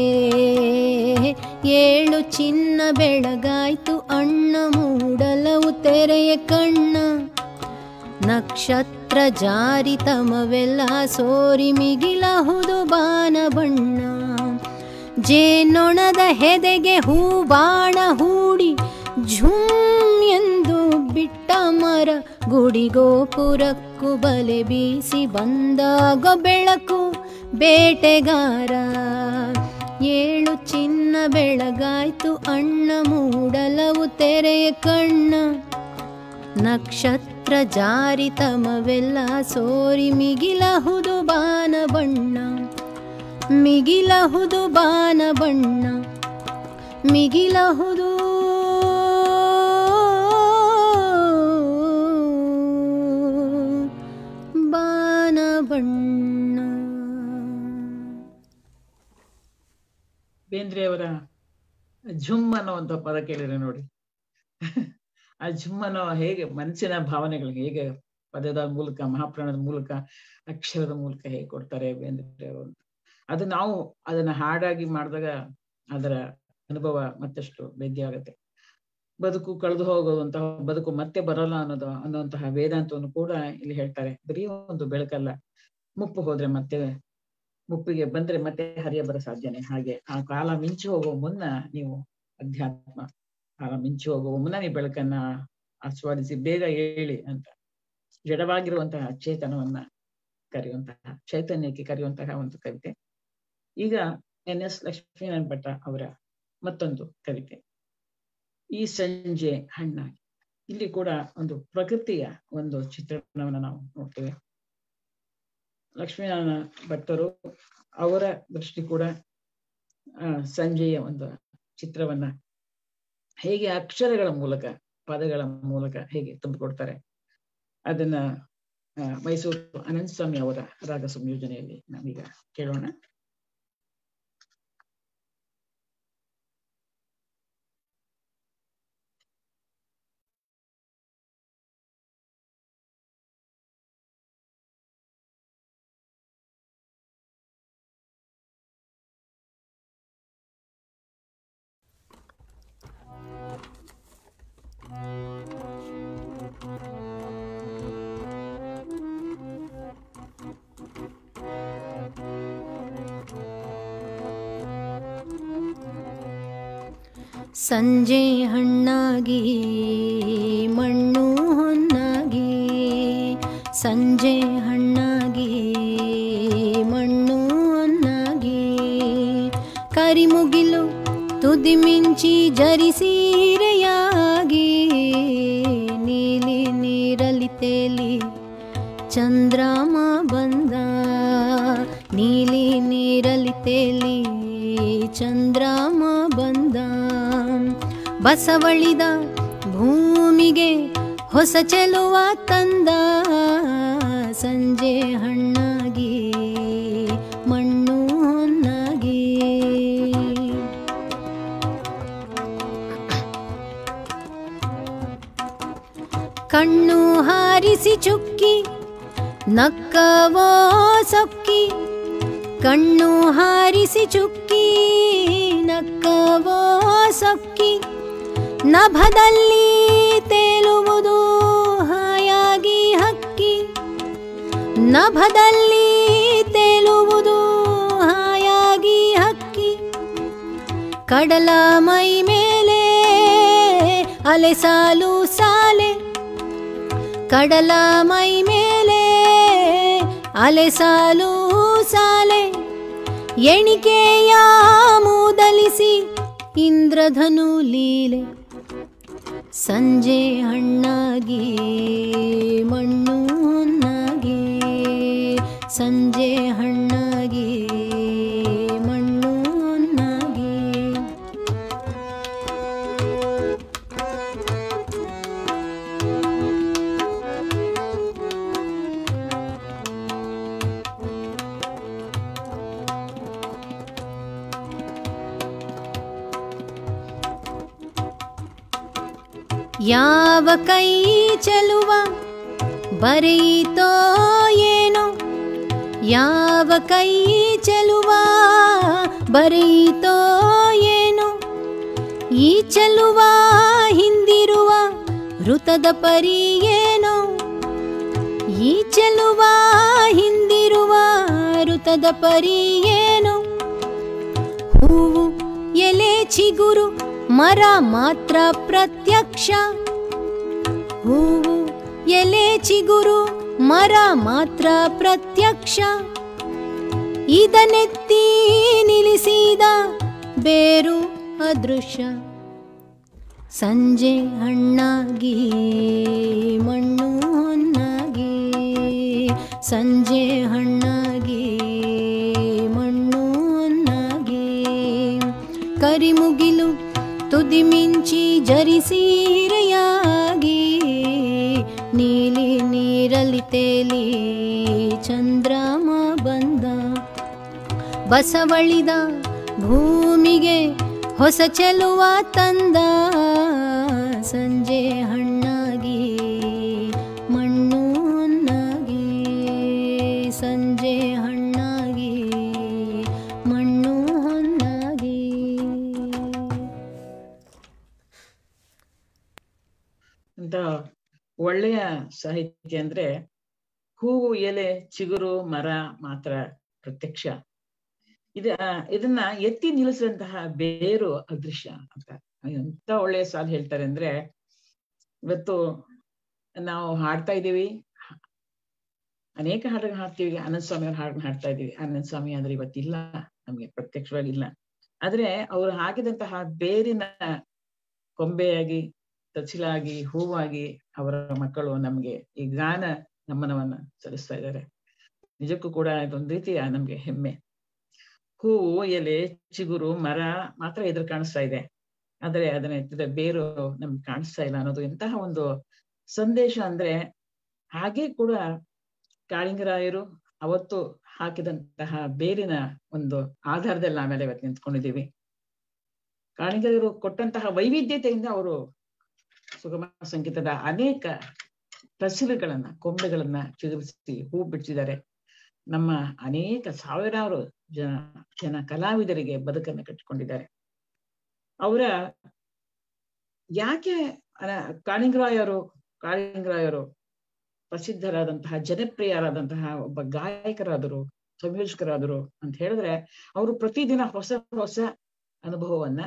ಏಳು ಚಿನ್ನ ಬೆಳಗಾಯ್ತು ಅಣ್ಣ ಮೂಡಲವು ತೆರೆಯ ಕಣ್ಣ ನಕ್ಷತ್ರ ಜಾರಿ ತಮವೆಲ್ಲ ಸೋರಿ ಮಿಗಿಲಹುದು ಬಾನ ಬಣ್ಣ ಜೇನೊಣದ ಹೆದೆಗೆ ಹೂ ಬಾಣ ಹೂಡಿ ಝುಮ್ ಎಂದು ಬಿಟ್ಟ ಮರ ಗುಡಿಗೋಪುರಕ್ಕೂ ಬಲೆ ಬೀಸಿ ಬಂದಾಗ ಬೆಳಕು ಬೇಟೆಗಾರ ಏಳು ಚಿನ್ನ ಬೆಳಗಾಯ್ತು ಅಣ್ಣ ಮೂಡಲವು ತೆರೆಯ ಕಣ್ಣ ನಕ್ಷತ್ರ ಜಾರಿ ತಮವೆಲ್ಲ ಸೋರಿ ಮಿಗಿಲಹುದು ಬಾನ ಬಣ್ಣ ಮಿಗಿಲಹುದು ಬಾನ ಬಣ್ಣ ಮಿಗಿಲಹುದು ಬಾನ ಬಣ್ಣ ಬೇಂದ್ರೆಯವರ ಝುಮ್ ಅನ್ನೋ ಒಂದು ಪದ ಕೇಳಿದ್ರೆ ನೋಡಿ ಆ ಝುಮ್ ಅನ್ನೋ ಹೇಗೆ ಮನಸ್ಸಿನ ಭಾವನೆಗಳು ಹೇಗೆ ಪದದ ಮೂಲಕ ಮಹಾಪ್ರಾಣದ ಮೂಲಕ ಅಕ್ಷರದ ಮೂಲಕ ಹೇಗೆ ಕೊಡ್ತಾರೆ ಬೇಂದ್ರೆಯವರು ಅಂತ ಅದು ನಾವು ಅದನ್ನ ಹಾಡಾಗಿ ಮಾಡಿದಾಗ ಅದರ ಅನುಭವ ಮತ್ತಷ್ಟು ಬೇದ್ಯ ಆಗುತ್ತೆ ಬದುಕು ಕಳೆದು ಹೋಗುವಂತಹ ಬದುಕು ಮತ್ತೆ ಬರಲ್ಲ ಅನ್ನೋದು ಅನ್ನುವಂತಹ ವೇದಾಂತವನ್ನು ಕೂಡ ಇಲ್ಲಿ ಹೇಳ್ತಾರೆ ಬರೀ ಒಂದು ಬೆಳಕಲ್ಲ ಮುಪ್ಪು ಹೋದ್ರೆ ಮತ್ತೆ ಮುಪ್ಪಿಗೆ ಬಂದ್ರೆ ಮತ್ತೆ ಹರಿಯ ಬರ ಸಾಧ್ಯನೇ ಹಾಗೆ ಆ ಕಾಲ ಮಿಂಚಿ ಹೋಗುವ ಮುನ್ನ ನೀವು ಅಧ್ಯಾತ್ಮ ಕಾಲ ಮಿಂಚಿ ಹೋಗುವ ಮುನ್ನ ನೀವು ಬೆಳಕನ್ನ ಆಸ್ವಾದಿಸಿ ಬೇಗ ಹೇಳಿ ಅಂತ ಜಡವಾಗಿರುವಂತಹ ಚೇತನವನ್ನ ಕರೆಯುವಂತಹ ಚೈತನ್ಯಕ್ಕೆ ಕರೆಯುವಂತಹ ಒಂದು ಕವಿತೆ ಈಗ ಎನ್ ಎಸ್ ಲಕ್ಷ್ಮೀನಾರಾಯಣ ಭಟ್ಟ ಅವರ ಮತ್ತೊಂದು ಕವಿತೆ ಈ ಸಂಜೆ ಹಣ್ಣಾಗಿ ಇಲ್ಲಿ ಕೂಡ ಒಂದು ಪ್ರಕೃತಿಯ ಒಂದು ಚಿತ್ರಣವನ್ನ ನಾವು ನೋಡ್ತೇವೆ ಲಕ್ಷ್ಮೀನಾರಾಯಣ ಭಟ್ಟರು ಅವರ ದೃಷ್ಟಿ ಕೂಡ ಆ ಸಂಜೆಯ ಒಂದು ಚಿತ್ರವನ್ನ ಹೇಗೆ ಅಕ್ಷರಗಳ ಮೂಲಕ ಪದಗಳ ಮೂಲಕ ಹೇಗೆ ತುಂಬಿಕೊಡ್ತಾರೆ ಅದನ್ನ ಆ, ಮೈಸೂರು ಅನಂತ ಸ್ವಾಮಿ ಅವರ ರಾಗ ಸಂಯೋಜನೆಯಲ್ಲಿ ನಾವೀಗ ಕೇಳೋಣ ಸಂಜೆ ಹಣ್ಣಾಗಿ ಮಣ್ಣು ಹೊನ್ನಾಗಿ ಸಂಜೆ ಹಣ್ಣಾಗಿ ಮಣ್ಣು ಹೊನ್ನಾಗಿ ಕರಿಮುಗಿಲು ತುದಿ ಮಿಂಚಿ ಜರಿಸೀರೆಯಾಗಿ ನೀಲಿ ನೀರಲಿ ತೇಲಿ ಚಂದ್ರಮ ಬಂದ ನೀಲಿ ನೀರಲಿ ತೇಲಿ ಚಂದ್ರಮ ಬಂದ ಬಸವಳಿದ ಭೂಮಿಗೆ ಹೊಸ ಚೆಲುವ ತಂದ ಸಂಜೆ ಹಣ್ಣಾಗಿ ಮಣ್ಣು ಹೊನ್ನಾಗಿ ಕಣ್ಣು ಹಾರಿಸಿ ಚುಕ್ಕಿ ನಕ್ಕವೋ ಸೊಕ್ಕಿ ಕಣ್ಣು ಹಾರಿಸಿ ಚುಕ್ಕಿ ನಕ್ಕವೋ ಸೊಕ್ಕಿ ನಭದಲ್ಲಿ ತೇಲುವುದು ಹಾಯಾಗಿ ಹಕ್ಕಿ ನಭದಲ್ಲಿ ತೇಲುವುದು ಹಾಯಾಗಿ ಹಕ್ಕಿ ಕಡಲ ಮೈ ಮೇಲೆ ಅಲೆ ಸಾಲು ಸಾಲೆ ಕಡಲ ಮೈ ಮೇಲೆ ಅಲೆ ಸಾಲು ಸಾಲೆ ಎಣಿಕೆಯ ಮೂದಲಿಸಿ ಇಂದ್ರಧನು ಲೀಲೆ ಸಂಜೆ ಹಣ್ಣಾಗಿ ಮಣ್ಣು ಹೊನ್ನಾಗಿ ಸಂಜೆ ಹಣ್ಣಾಗಿ ಮಣ್ಣು ಹೊನ್ನಾಗಿ ಯಾವ ಕೈ ಚೆಲುವ ಬರೆಯಿತೋ ಏನೋ ಯಾವ ಕೈ ಚೆಲುವ ಬರೆಯಿತೋ ಏನೋ ಈ ಚೆಲುವ ಹಿಂದಿರುವ ಋತದ ಪರಿ ಏನೋ ಈ ಚೆಲುವ ಹಿಂದಿರುವ ಋತದ ಪರಿ ಏನೋ ಹೂವು ಎಲೆ ಚಿಗುರು ಮರ ಮಾತ್ರ ಪ್ರತ್ಯಕ್ಷ ಹೂವು ಎಲೆ ಚಿಗುರು ಮರ ಮಾತ್ರ ಪ್ರತ್ಯಕ್ಷ ಇದನೆತ್ತಿ ನಿಲ್ಲಿಸಿದ ಬೇರು ಅದೃಶ್ಯ ಸಂಜೆ ಹಣ್ಣಾಗಿ ಮಣ್ಣು ಹೊನ್ನಾಗಿ ಸಂಜೆ ಹಣ್ಣಾಗಿ ಮಣ್ಣು ಹೊನ್ನಾಗಿ ಕರಿಮುಗಿಲು ತುದಿ ಮಿಂಚಿ ಜರಿಸೀರೆಯಾಗಿ ನೀಲಿ ನೀರಲಿ ತೇಲಿ ಚಂದ್ರಮ ಬಂದ ಬಸವಳಿದ ಭೂಮಿಗೆ ಹೊಸ ಚೆಲುವ ತಂದ ಸಂಜೆ ಹಣ್ಣಾಗಿ ಮಣ್ಣು ಹೊನ್ನಾಗಿ ಸಂಜೆ ಹಣ್ಣಾಗಿ ಮಣ್ಣು ಹೊನ್ನಾಗಿ ಅಂತ ಒಳ್ಳೆಯ ಸಾಹಿತ್ಯ ಅಂದ್ರೆ ಹೂವು ಎಲೆ ಚಿಗುರು ಮರ ಮಾತ್ರ ಪ್ರತ್ಯಕ್ಷ ಇದ ಇದನ್ನ ಎತ್ತಿ ನಿಲ್ಲಿಸಿದಂತಹ ಬೇರು ಅದೃಶ್ಯ ಅಂತ ಎಂತ ಒಳ್ಳೆಯ ಸಾಲು ಹೇಳ್ತಾರೆ ಅಂದ್ರೆ ಇವತ್ತು ನಾವು ಹಾಡ್ತಾ ಇದ್ದೀವಿ ಅನೇಕ ಹಾಡುಗಳನ್ನ ಹಾಡ್ತೀವಿ ಆನಂದ ಸ್ವಾಮಿ ಅವ್ರ ಹಾಡುಗಳನ್ನ ಹಾಡ್ತಾ ಇದೀವಿ ಆನಂದ ಸ್ವಾಮಿ ಅಂದ್ರೆ ಇವತ್ತಿಲ್ಲ ನಮ್ಗೆ ಪ್ರತ್ಯಕ್ಷವಾಗಿ ಇಲ್ಲ ಆದ್ರೆ ಅವ್ರು ಹಾಕಿದಂತಹ ಬೇರಿನ ಕೊಂಬೆಯಾಗಿ ತಚಿಲಾಗಿ ಹೂವಾಗಿ ಅವರ ಮಕ್ಕಳು ನಮ್ಗೆ ಈ ಗಾನ ನಮನವನ್ನ ಸಲ್ಲಿಸ್ತಾ ಇದ್ದಾರೆ ನಿಜಕ್ಕೂ ಕೂಡ ಇದೊಂದು ರೀತಿಯ ನಮ್ಗೆ ಹೆಮ್ಮೆ ಹೂವು ಎಲೆ ಚಿಗುರು ಮರ ಮಾತ್ರ ಎದುರು ಕಾಣಿಸ್ತಾ ಇದೆ ಆದ್ರೆ ಅದನ್ನ ಎತ್ತಿದ ಬೇರು ನಮ್ಗೆ ಕಾಣಿಸ್ತಾ ಇಲ್ಲ ಅನ್ನೋದು ಎಂತಹ ಒಂದು ಸಂದೇಶ ಅಂದ್ರೆ ಹಾಗೆ ಕೂಡ ಕಾಳಿಂಗರಾಯರು ಅವತ್ತು ಹಾಕಿದಂತಹ ಬೇರಿನ ಒಂದು ಆಧಾರದಲ್ಲಿ ನಾವೆಲ್ಲ ಇವತ್ತು ನಿಂತ್ಕೊಂಡಿದ್ದೀವಿ ಕಾಳಿಂಗರಾಯರು ಕೊಟ್ಟಂತಹ ವೈವಿಧ್ಯತೆಯಿಂದ ಅವರು ಸುಗಮ ಸಂಗೀತದ ಅನೇಕ ಫಸಲುಗಳನ್ನ ಕೊಂಬೆಗಳನ್ನ ಚಿಗುರಿಸಿ ಹೂ ಬಿಡಿಸಿದ್ದಾರೆ ನಮ್ಮ ಅನೇಕ ಸಾವಿರಾರು ಜನ ಜನ ಕಲಾವಿದರಿಗೆ ಬದುಕನ್ನು ಕಟ್ಟಿಕೊಂಡಿದ್ದಾರೆ ಅವರ ಯಾಕೆ ಅನ- ಕಾಳಿಂಗರಾಯರು ಕಾಳಿಂಗರಾಯರು ಪ್ರಸಿದ್ಧರಾದಂತಹ ಜನಪ್ರಿಯರಾದಂತಹ ಒಬ್ಬ ಗಾಯಕರಾದರು ಸಂಯೋಜಕರಾದರು ಅಂತ ಹೇಳಿದ್ರೆ ಅವರು ಪ್ರತಿದಿನ ಹೊಸ ಹೊಸ ಅನುಭವವನ್ನ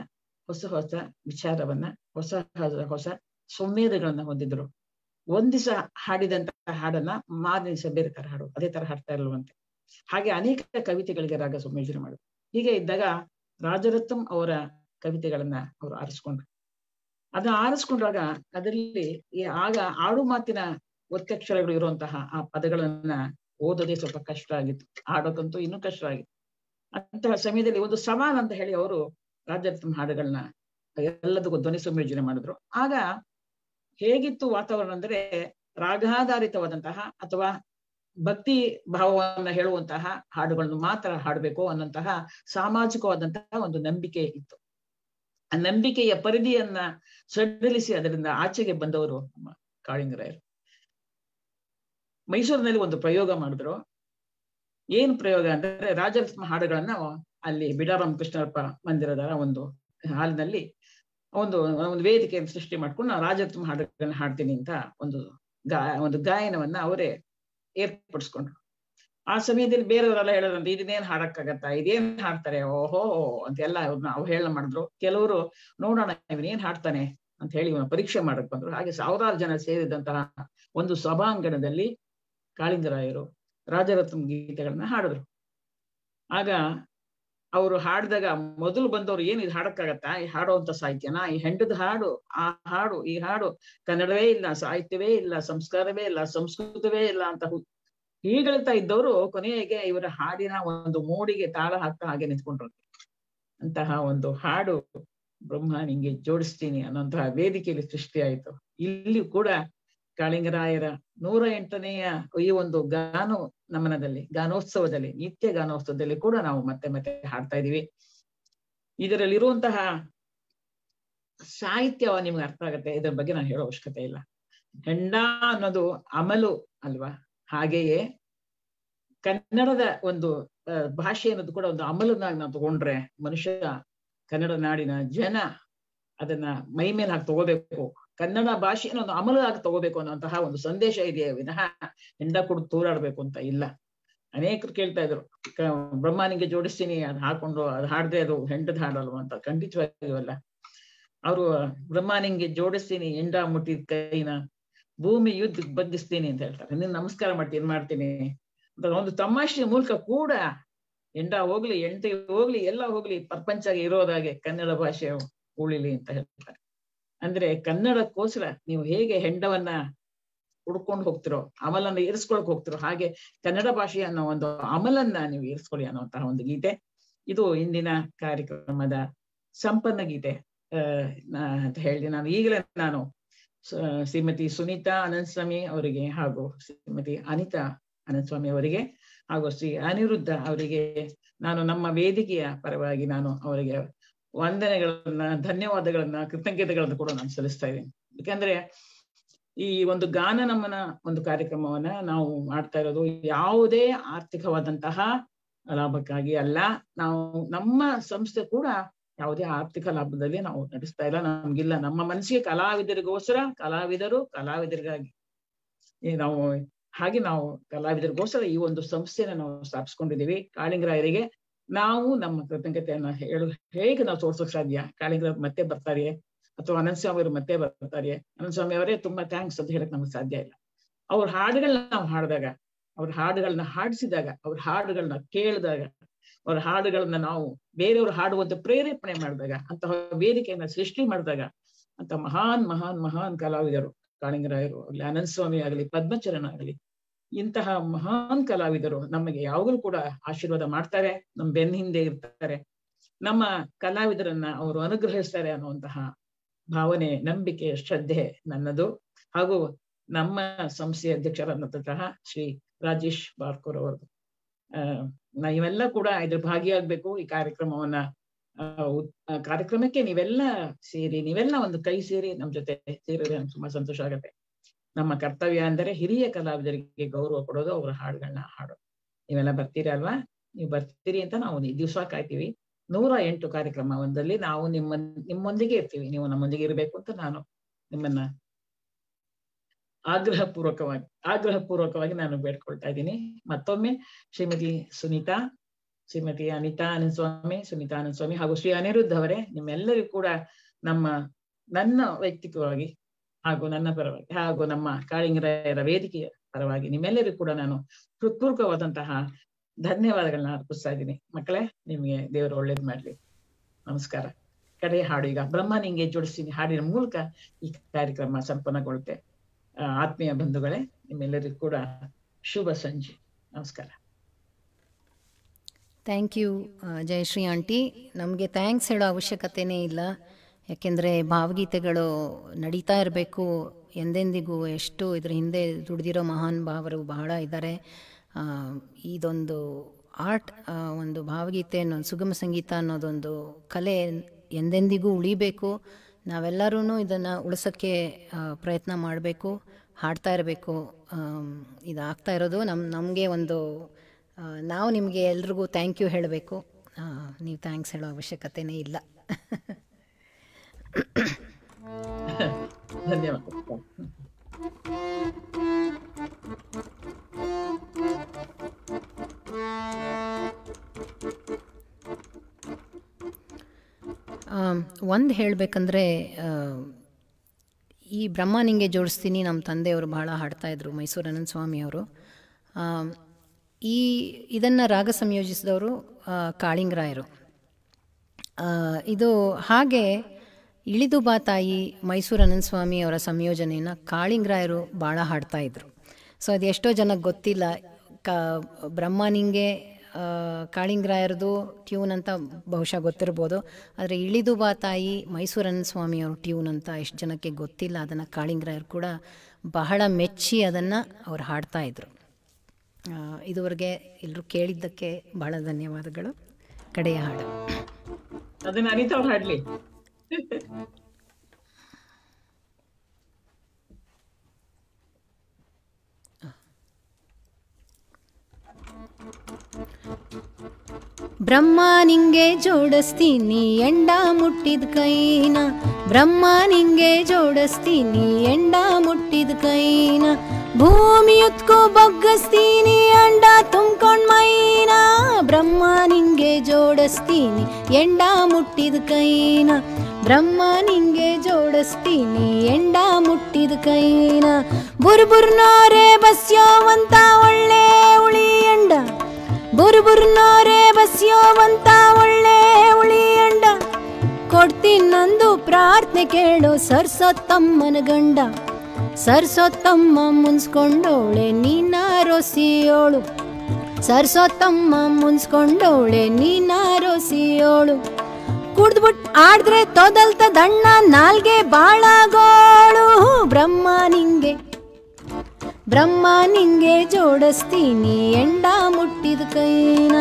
ಹೊಸ ಹೊಸ ವಿಚಾರವನ್ನ ಹೊಸ ಹೊಸ ಹೊಸ ಸಂವೇದಗಳನ್ನ ಹೊಂದಿದ್ರು ಒಂದ್ ದಿವಸ ಹಾಡಿದಂತ ಹಾಡನ್ನ ಮಾರನೇ ದಿವಸ ಬೇರೆ ತರ ಹಾಡು ಅದೇ ತರ ಹಾಡ್ತಾ ಇರಲ್ವಂತೆ ಹಾಗೆ ಅನೇಕ ಕವಿತೆಗಳಿಗೆ ರಾಗ ಸಂಯೋಜನೆ ಮಾಡಿದ್ರು ಹೀಗೆ ಇದ್ದಾಗ ರಾಜರತ್ನಂ ಅವರ ಕವಿತೆಗಳನ್ನ ಅವರು ಆರಿಸ್ಕೊಂಡ್ರು ಅದನ್ನ ಆರಿಸ್ಕೊಂಡಾಗ ಅದರಲ್ಲಿ ಈ ಆಗ ಆಡು ಮಾತಿನ ಒತ್ತಕ್ಷರಗಳು ಇರುವಂತಹ ಆ ಪದಗಳನ್ನ ಓದೋದೇ ಸ್ವಲ್ಪ ಕಷ್ಟ ಆಗಿತ್ತು ಆಡೋದಂತೂ ಇನ್ನೂ ಕಷ್ಟ ಆಗಿತ್ತು ಅಂತಹ ಸಮಯದಲ್ಲಿ ಒಂದು ಸವಾಲ್ ಅಂತ ಹೇಳಿ ಅವರು ರಾಜರತ್ನ ಹಾಡುಗಳನ್ನ ಎಲ್ಲದಕ್ಕೂ ಧ್ವನಿ ಸಂಯೋಜನೆ ಮಾಡಿದ್ರು ಆಗ ಹೇಗಿತ್ತು ವಾತಾವರಣ ಅಂದ್ರೆ ರಾಗಾಧಾರಿತವಾದಂತಹ ಅಥವಾ ಭಕ್ತಿ ಭಾವವನ್ನ ಹೇಳುವಂತಹ ಹಾಡುಗಳನ್ನು ಮಾತ್ರ ಹಾಡಬೇಕು ಅನ್ನೋಂತಹ ಸಾಮಾಜಿಕವಾದಂತಹ ಒಂದು ನಂಬಿಕೆ ಇತ್ತು ಆ ನಂಬಿಕೆಯ ಪರಿಧಿಯನ್ನ ಸಡಿಲಿಸಿ ಅದರಿಂದ ಆಚೆಗೆ ಬಂದವರು ನಮ್ಮ ಕಾಳಿಂಗರಾಯರು ಮೈಸೂರಿನಲ್ಲಿ ಒಂದು ಪ್ರಯೋಗ ಮಾಡಿದ್ರು ಏನ್ ಪ್ರಯೋಗ ಅಂದ್ರೆ ರಾಜರತ್ನ ಹಾಡುಗಳನ್ನ ಅಲ್ಲಿ ಬಿಡಾರಾಮ್ ಕೃಷ್ಣಪ್ಪ ಮಂದಿರದ ಒಂದು ಹಾಲಿನಲ್ಲಿ ಒಂದು ಒಂದು ವೇದಿಕೆಯನ್ನು ಸೃಷ್ಟಿ ಮಾಡ್ಕೊಂಡು ನಾವು ರಾಜರತ್ನ ಹಾಡುಗಳನ್ನ ಹಾಡ್ತೀನಿ ಅಂತ ಒಂದು ಗಾ ಒಂದು ಗಾಯನವನ್ನ ಅವರೇ ಏರ್ಪಡಿಸ್ಕೊಂಡ್ರು ಆ ಸಮಯದಲ್ಲಿ ಬೇರೆಯವರೆಲ್ಲ ಹೇಳೋದಂತ ಇದನ್ನೇನ್ ಹಾಡಕ್ಕಾಗತ್ತಾ ಇದೇನ್ ಹಾಡ್ತಾರೆ ಓಹೋ ಅಂತೆಲ್ಲ ಅವ್ರನ್ನ ಅವ್ ಹೇಳ ಮಾಡಿದ್ರು ಕೆಲವರು ನೋಡೋಣ ಇವನೇನ್ ಹಾಡ್ತಾನೆ ಅಂತ ಹೇಳಿ ಇವನ ಪರೀಕ್ಷೆ ಮಾಡಕ್ ಬಂದ್ರು ಹಾಗೆ ಸಾವಿರಾರು ಜನ ಸೇರಿದಂತಹ ಒಂದು ಸಭಾಂಗಣದಲ್ಲಿ ಕಾಳಿಂಗರಾಯರು ರಾಜರತ್ನ ಗೀತೆಗಳನ್ನ ಹಾಡಿದ್ರು ಆಗ ಅವರು ಹಾಡಿದಾಗ ಮೊದಲು ಬಂದವರು ಏನ್ ಇದು ಹಾಡಕ್ಕಾಗತ್ತಾ ಈ ಹಾಡುವಂತ ಸಾಹಿತ್ಯನ ಈ ಹೆಂಡದ ಹಾಡು ಆ ಹಾಡು ಈ ಹಾಡು ಕನ್ನಡವೇ ಇಲ್ಲ ಸಾಹಿತ್ಯವೇ ಇಲ್ಲ ಸಂಸ್ಕಾರವೇ ಇಲ್ಲ ಸಂಸ್ಕೃತವೇ ಇಲ್ಲ ಅಂತ ಹೀಗಳ್ತಾ ಇದ್ದವರು ಕೊನೆಗೆ ಇವರ ಹಾಡಿನ ಒಂದು ಮೂಡಿಗೆ ತಾಳ ಹಾಕ್ತಾ ಹಾಗೆ ನಿಂತ್ಕೊಂಡ್ರು ಅಂತಹ ಒಂದು ಹಾಡು ಬ್ರಹ್ಮ ನಿಂಗೆ ಜೋಡಿಸ್ತೀನಿ ಅನ್ನೋಂತಹ ವೇದಿಕೆಯಲ್ಲಿ ಸೃಷ್ಟಿಯಾಯಿತು ಇಲ್ಲಿ ಕೂಡ ಕಾಳಿಂಗರಾಯರ ನೂರ ಎಂಟನೆಯ ಈ ಒಂದು ಗಾನ ನಮನದಲ್ಲಿ ಗಾನೋತ್ಸವದಲ್ಲಿ ನಿತ್ಯ ಗಾನೋತ್ಸವದಲ್ಲಿ ಕೂಡ ನಾವು ಮತ್ತೆ ಮತ್ತೆ ಹಾಡ್ತಾ ಇದೀವಿ ಇದರಲ್ಲಿರುವಂತಹ ಸಾಹಿತ್ಯ ನಿಮ್ಗೆ ಅರ್ಥ ಆಗತ್ತೆ ಇದರ ಬಗ್ಗೆ ನಾನು ಹೇಳೋ ಅವಶ್ಯಕತೆ ಇಲ್ಲ ಹೆಂಡ ಅನ್ನೋದು ಅಮಲು ಅಲ್ವಾ ಹಾಗೆಯೇ ಕನ್ನಡದ ಒಂದು ಭಾಷೆ ಅನ್ನೋದು ಕೂಡ ಒಂದು ಅಮಲನಾಗಿ ನಾವು ತಗೊಂಡ್ರೆ ಮನುಷ್ಯ ಕನ್ನಡ ನಾಡಿನ ಜನ ಅದನ್ನ ಮೈ ಮೇಲೆ ಹಾಕಿ ತಗೋಬೇಕು ಕನ್ನಡ ಭಾಷೆಯನ್ನು ಒಂದು ಅಮಲಾಗಿ ತಗೋಬೇಕು ಅನ್ನೋಂತಹ ಒಂದು ಸಂದೇಶ ಇದೆಯೇ ವಿನಃ ಹೆಂಡ ಕೊಡು ತೂರಾಡ್ಬೇಕು ಅಂತ ಇಲ್ಲ ಅನೇಕರು ಕೇಳ್ತಾ ಇದ್ರು ಬ್ರಹ್ಮನಿಗೆ ಜೋಡಿಸ್ತೀನಿ ಅದ್ ಹಾಕೊಂಡು ಅದ್ ಹಾಡ್ದೆ ಅದು ಹೆಂಡದ ಹಾಡಲ್ವ ಅಂತ ಖಂಡಿತವಾಗಿವಲ್ಲ ಅವರು ಬ್ರಹ್ಮನಿಂಗೆ ಜೋಡಿಸ್ತೀನಿ ಎಂಡ ಮುಟ್ಟಿದ ಕೈನ ಭೂಮಿ ಯುದ್ಧ ಬಗ್ಗಿಸ್ತೀನಿ ಅಂತ ಹೇಳ್ತಾರೆ ನೀನ್ ನಮಸ್ಕಾರ ಮಾಡ್ತೀನಿ ಮಾಡ್ತೀನಿ ಅಂತ ಒಂದು ತಮಾಷೆ ಮೂಲಕ ಕೂಡ ಎಂಡ ಹೋಗ್ಲಿ ಎಂಟಿ ಹೋಗ್ಲಿ ಎಲ್ಲ ಹೋಗ್ಲಿ ಪ್ರಪಂಚಗೆ ಇರೋದಾಗೆ ಕನ್ನಡ ಭಾಷೆ ಉಳಿಲಿ ಅಂತ ಹೇಳ್ತಾರೆ ಅಂದ್ರೆ ಕನ್ನಡಕ್ಕೋಸ್ಕರ ನೀವು ಹೇಗೆ ಹೆಂಡವನ್ನ ಹುಡ್ಕೊಂಡು ಹೋಗ್ತಿರೋ ಅಮಲನ್ನ ಇರಿಸ್ಕೊಳಕ್ ಹೋಗ್ತಿರೋ ಹಾಗೆ ಕನ್ನಡ ಭಾಷೆಯ ಅನ್ನೋ ಒಂದು ಅಮಲನ್ನ ನೀವು ಇರಿಸ್ಕೊಳ್ಳಿ ಅನ್ನುವಂತಹ ಒಂದು ಗೀತೆ ಇದು ಇಂದಿನ ಕಾರ್ಯಕ್ರಮದ ಸಂಪನ್ನ ಗೀತೆ ಅಹ್ ಅಂತ ಹೇಳಿ ನಾನು ಈಗಲೇ ನಾನು ಶ್ರೀಮತಿ ಸುನೀತಾ ಅನಂತಸ್ವಾಮಿ ಅವರಿಗೆ ಹಾಗೂ ಶ್ರೀಮತಿ ಅನಿತಾ ಅನಂತಸ್ವಾಮಿ ಅವರಿಗೆ ಹಾಗೂ ಶ್ರೀ ಅನಿರುದ್ಧ ಅವರಿಗೆ ನಾನು ನಮ್ಮ ವೇದಿಕೆಯ ಪರವಾಗಿ ನಾನು ಅವರಿಗೆ ವಂದನೆಗಳನ್ನ ಧನ್ಯವಾದಗಳನ್ನ ಕೃತಜ್ಞತೆಗಳನ್ನು ಕೂಡ ನಾನು ಸಲ್ಲಿಸ್ತಾ ಇದ್ದೀನಿ ಯಾಕಂದ್ರೆ ಈ ಒಂದು ಗಾನ ನಮ್ಮನ ಒಂದು ಕಾರ್ಯಕ್ರಮವನ್ನ ನಾವು ಮಾಡ್ತಾ ಇರೋದು ಯಾವುದೇ ಆರ್ಥಿಕವಾದಂತಹ ಲಾಭಕ್ಕಾಗಿ ಅಲ್ಲ ನಾವು ನಮ್ಮ ಸಂಸ್ಥೆ ಕೂಡ ಯಾವುದೇ ಆರ್ಥಿಕ ಲಾಭದಲ್ಲಿ ನಾವು ನಡೆಸ್ತಾ ಇಲ್ಲ ನಮ್ಗಿಲ್ಲ ನಮ್ಮ ಮನಸ್ಸಿಗೆ ಕಲಾವಿದರಿಗೋಸ್ಕರ ಕಲಾವಿದರು ಕಲಾವಿದರಿಗಾಗಿ ನಾವು ಹಾಗೆ ನಾವು ಕಲಾವಿದರಿಗೋಸ್ಕರ ಈ ಒಂದು ಸಂಸ್ಥೆನ ನಾವು ಸ್ಥಾಪಿಸ್ಕೊಂಡಿದೀವಿ ಕಾಳಿಂಗರಾಯರಿಗೆ ನಾವು ನಮ್ಮ ಕೃತಜ್ಞತೆಯನ್ನ ಹೇಳು ಹೇಗೆ ನಾವು ತೋರ್ಸೋಕ್ ಸಾಧ್ಯ ಕಾಳಿಂಗರ ಮತ್ತೆ ಬರ್ತಾರೆ ಅಥವಾ ಅನಂತಸ್ವಾಮಿ ಅವರು ಮತ್ತೆ ಬರ್ತಾರೆ ಅನಂತಸ್ವಾಮಿ ಅವರೇ ತುಂಬಾ ಥ್ಯಾಂಕ್ಸ್ ಅಂತ ಹೇಳಕ್ ನಮ್ಗೆ ಸಾಧ್ಯ ಇಲ್ಲ ಅವ್ರ ಹಾಡುಗಳನ್ನ ನಾವು ಹಾಡಿದಾಗ ಅವ್ರ ಹಾಡುಗಳನ್ನ ಹಾಡಿಸಿದಾಗ ಅವ್ರ ಹಾಡುಗಳನ್ನ ಕೇಳಿದಾಗ ಅವ್ರ ಹಾಡುಗಳನ್ನ ನಾವು ಬೇರೆಯವರು ಹಾಡುವಂತ ಪ್ರೇರೇಪಣೆ ಮಾಡಿದಾಗ ಅಂತಹ ವೇದಿಕೆಯನ್ನ ಸೃಷ್ಟಿ ಮಾಡಿದಾಗ ಅಂತ ಮಹಾನ್ ಮಹಾನ್ ಮಹಾನ್ ಕಲಾವಿದರು ಕಾಳಿಂಗರಾಯರು ಆಗ್ಲಿ ಅನಂತಸ್ವಾಮಿ ಆಗಲಿ ಪದ್ಮಚರಣ ಆಗಲಿ ಇಂತಹ ಮಹಾನ್ ಕಲಾವಿದರು ನಮಗೆ ಯಾವಾಗಲೂ ಕೂಡ ಆಶೀರ್ವಾದ ಮಾಡ್ತಾರೆ ನಮ್ಮ ಬೆನ್ನ ಹಿಂದೆ ಇರ್ತಾರೆ ನಮ್ಮ ಕಲಾವಿದರನ್ನ ಅವರು ಅನುಗ್ರಹಿಸ್ತಾರೆ ಅನ್ನುವಂತಹ ಭಾವನೆ ನಂಬಿಕೆ ಶ್ರದ್ಧೆ ನನ್ನದು ಹಾಗೂ ನಮ್ಮ ಸಂಸ್ಥೆಯ ಅಧ್ಯಕ್ಷರಾದಂತಹ ಶ್ರೀ ರಾಜೇಶ್ ಬಾರ್ಕೂರ್ ಅವರದು ಅಹ್ ನೀವೆಲ್ಲ ಕೂಡ ಇದ್ರ ಭಾಗಿಯಾಗ್ಬೇಕು ಈ ಕಾರ್ಯಕ್ರಮವನ್ನ ಕಾರ್ಯಕ್ರಮಕ್ಕೆ ನೀವೆಲ್ಲ ಸೇರಿ ನೀವೆಲ್ಲ ಒಂದು ಕೈ ಸೇರಿ ನಮ್ ಜೊತೆ ಸೇರಿದ್ರೆ ನಮ್ಗೆ ತುಂಬಾ ಸಂತೋಷ ಆಗತ್ತೆ ನಮ್ಮ ಕರ್ತವ್ಯ ಅಂದರೆ ಹಿರಿಯ ಕಲಾವಿದರಿಗೆ ಗೌರವ ಕೊಡೋದು ಅವರ ಹಾಡುಗಳನ್ನ ಹಾಡೋದು ನೀವೆಲ್ಲ ಬರ್ತೀರಿ ಅಲ್ವಾ ನೀವು ಬರ್ತೀರಿ ಅಂತ ನಾವು ದಿವಸ ಕಾಯ್ತೀವಿ ನೂರ ಎಂಟು ಕಾರ್ಯಕ್ರಮ ಒಂದಲ್ಲಿ ನಾವು ನಿಮ್ಮ ನಿಮ್ಮೊಂದಿಗೆ ಇರ್ತೀವಿ ನೀವು ನಮ್ಮೊಂದಿಗೆ ಇರಬೇಕು ಅಂತ ನಾನು ನಿಮ್ಮನ್ನ ಆಗ್ರಹ ಪೂರ್ವಕವಾಗಿ ಆಗ್ರಹ ಪೂರ್ವಕವಾಗಿ ನಾನು ಬೇಡ್ಕೊಳ್ತಾ ಇದ್ದೀನಿ ಮತ್ತೊಮ್ಮೆ ಶ್ರೀಮತಿ ಸುನೀತಾ ಶ್ರೀಮತಿ ಅನಿತಾ ಆನಂದ ಸ್ವಾಮಿ ಸುನೀತಾ ಆನಂದ ಸ್ವಾಮಿ ಹಾಗೂ ಶ್ರೀ ಅನಿರುದ್ಧ ಅವರೇ ನಿಮ್ಮೆಲ್ಲರಿಗೂ ಕೂಡ ನಮ್ಮ ನನ್ನ ವೈಯಕ್ತಿಕವಾಗಿ ಹಾಗೂ ನನ್ನ ಪರವಾಗಿ ಹಾಗೂ ನಮ್ಮ ಕಾಳಿಂಗರಾಯರ ವೇದಿಕೆಯ ಪರವಾಗಿ ನಿಮ್ಮೆಲ್ಲರಿಗೂ ಕೂಡ ನಾನು ಹೃತ್ಪೂರ್ವಕವಾದಂತಹ ಧನ್ಯವಾದಗಳನ್ನ ಅರ್ಪಿಸ್ತಾ ಇದ್ದೀನಿ ಮಕ್ಕಳೇ ನಿಮ್ಗೆ ದೇವರು ಒಳ್ಳೇದ್ ಮಾಡ್ಲಿ ನಮಸ್ಕಾರ ಕಡೆ ಹಾಡು ಈಗ ಬ್ರಹ್ಮ ನಿಂಗೆ ಜೋಡಿಸ್ತೀನಿ ಹಾಡಿನ ಮೂಲಕ ಈ ಕಾರ್ಯಕ್ರಮ ಸಂಪನ್ನಗೊಳ್ಳುತ್ತೆ ಆ, ಆತ್ಮೀಯ ಬಂಧುಗಳೇ ನಿಮ್ಮೆಲ್ಲರಿಗೂ ಕೂಡ ಶುಭ ಸಂಜೆ ನಮಸ್ಕಾರ ಥ್ಯಾಂಕ್ ಯು ಜಯಶ್ರೀ ಆಂಟಿ ನಮಗೆ ಥ್ಯಾಂಕ್ಸ್ ಹೇಳೋ ಅವಶ್ಯಕತೆನೇ ಇಲ್ಲ ಯಾಕೆಂದರೆ ಭಾವಗೀತೆಗಳು ನಡೀತಾ ಇರಬೇಕು ಎಂದೆಂದಿಗೂ ಎಷ್ಟು ಇದ್ರ ಹಿಂದೆ ದುಡಿದಿರೋ ಮಹಾನ್ ಭಾವರು ಬಹಳ ಇದ್ದಾರೆ ಆ, ಇದೊಂದು ಆರ್ಟ್ ಆ, ಒಂದು ಭಾವಗೀತೆ ಅನ್ನೋ ಸುಗಮ ಸಂಗೀತ ಅನ್ನೋದೊಂದು ಕಲೆ ಎಂದೆಂದಿಗೂ ಉಳಿಬೇಕು ನಾವೆಲ್ಲರೂ ಇದನ್ನು ಉಳಿಸೋಕ್ಕೆ ಆ, ಪ್ರಯತ್ನ ಮಾಡಬೇಕು ಹಾಡ್ತಾ ಇರಬೇಕು ಇದಾಗ್ತಾ ಇರೋದು ನಮ್ಮ ನಮಗೆ ಒಂದು ಆ, ನಾವು ನಿಮಗೆ ಎಲ್ರಿಗೂ ಥ್ಯಾಂಕ್ ಯು ಹೇಳಬೇಕು ನೀವು ಥ್ಯಾಂಕ್ಸ್ ಹೇಳೋ ಅವಶ್ಯಕತೆನೇ ಇಲ್ಲ ಧನ್ಯವಾದ ಒಂದು ಹೇಳಬೇಕಂದ್ರೆ ಈ ಬ್ರಹ್ಮ ನಿಂಗೆ ಜೋಡಿಸ್ತೀನಿ ನಮ್ಮ ತಂದೆಯವರು ಬಹಳ ಹಾಡ್ತಾಯಿದ್ರು ಮೈಸೂರು ಅನಂತ ಸ್ವಾಮಿಯವರು ಆ, ಈ ಇದನ್ನು ರಾಗ ಸಂಯೋಜಿಸಿದವರು ಆ, ಕಾಳಿಂಗರಾಯರು ಆ, ಇದು ಹಾಗೆ ಇಳಿದು ಬಾ ತಾಯಿ ಮೈಸೂರು ಅನಂತ ಸ್ವಾಮಿ ಅವರ ಸಂಯೋಜನೆಯನ್ನು ಕಾಳಿಂಗರಾಯರು ಭಾಳ ಹಾಡ್ತಾಯಿದ್ರು ಸೊ ಅದು ಎಷ್ಟೋ ಜನಕ್ಕೆ ಗೊತ್ತಿಲ್ಲ ಕ ಬ್ರಹ್ಮ ನಿಂಗೆ ಆ, ಕಾಳಿಂಗರಾಯರದು ಟ್ಯೂನ್ ಅಂತ ಬಹುಶಃ ಗೊತ್ತಿರ್ಬೋದು ಆದರೆ ಇಳಿದು ಬಾ ತಾಯಿ ಮೈಸೂರು ಅನಂತ ಸ್ವಾಮಿ ಅವ್ರ ಟ್ಯೂನ್ ಅಂತ ಎಷ್ಟು ಜನಕ್ಕೆ ಗೊತ್ತಿಲ್ಲ ಅದನ್ನು ಕಾಳಿಂಗರಾಯರು ಕೂಡ ಬಹಳ ಮೆಚ್ಚಿ ಅದನ್ನು ಅವ್ರು ಹಾಡ್ತಾಯಿದ್ರು ಆ, ಇದುವರೆಗೆ ಎಲ್ಲರೂ ಕೇಳಿದ್ದಕ್ಕೆ ಬಹಳ ಧನ್ಯವಾದಗಳು ಕಡೆಯ ಹಾಡು ಅದನ್ನ ಅನಿತಾ ಅವ್ರು ಹಾಡ್ಲಿ ಬ್ರಹ್ಮ ನಿಂಗೆ ಜೋಡಿಸ್ತೀನಿ ಎಂಡ ಮುಟ್ಟಿದ ಕೈನ ಬ್ರಹ್ಮ ನಿಂಗೆ ಜೋಡಿಸ್ತೀನಿ ಎಂಡ ಮುಟ್ಟಿದ ಕೈನ ಭೂಮಿ ಉತ್ಕೋ ಬಗ್ಗಸ್ತೀನಿ ಅಂಡ ತುಂಬ್ಕೊಂಡ್ ಮೈನ ಬ್ರಹ್ಮ ನಿಂಗೆ ಜೋಡಿಸ್ತೀನಿ ಎಂಡ ಮುಟ್ಟಿದ ಕೈನ ಬ್ರಹ್ಮ ನಿಂಗೆ ಜೋಡಿಸ್ತೀನಿ ಎಂಡ ಮುಟ್ಟಿದ ಕೈನ ಬುರ್ಬುರ್ನೋರೆ ಬಸ್ಯೋವಂತ ಒಳ್ಳೆ ಉಳಿ ಎಂಡ ಬುರ್ಬುರ್ನೋರೆ ಬಸ್ಯೋವಂತ ಒಳ್ಳೆ ಉಳಿ ಅಂಡ ಕೊಡ್ತೀನಿ ನಂದು ಪ್ರಾರ್ಥನೆ ಕೇಳು ಸರ್ಸೋತ್ತಮ್ಮನ ಗಂಡ ಸರ್ಸೋತ್ತಮ್ಮ ಮುನ್ಸ್ಕೊಂಡವಳೆ ನೀನಾರೋಸಿಯೋಳು ಸರ್ಸೋತ್ತಮ್ಮ ಮುನ್ಸ್ಕೊಂಡವಳೆ ನೀನಾರೋಸಿಯೋಳು ಕುಡ್ದ್ಬಿಟ್ ಆಡ್ದ್ರೆ ತೊದಲ್ತ ದಣ್ಣ ನಾಲ್ಗೆ ಬಾಳಾಗೋಳು ಬ್ರಹ್ಮ ನಿಂಗೆ ಬ್ರಹ್ಮ ನಿಂಗೆ ಜೋಡಿಸ್ತೀನಿ ಎಂಡ ಮುಟ್ಟಿದ ಕೈನ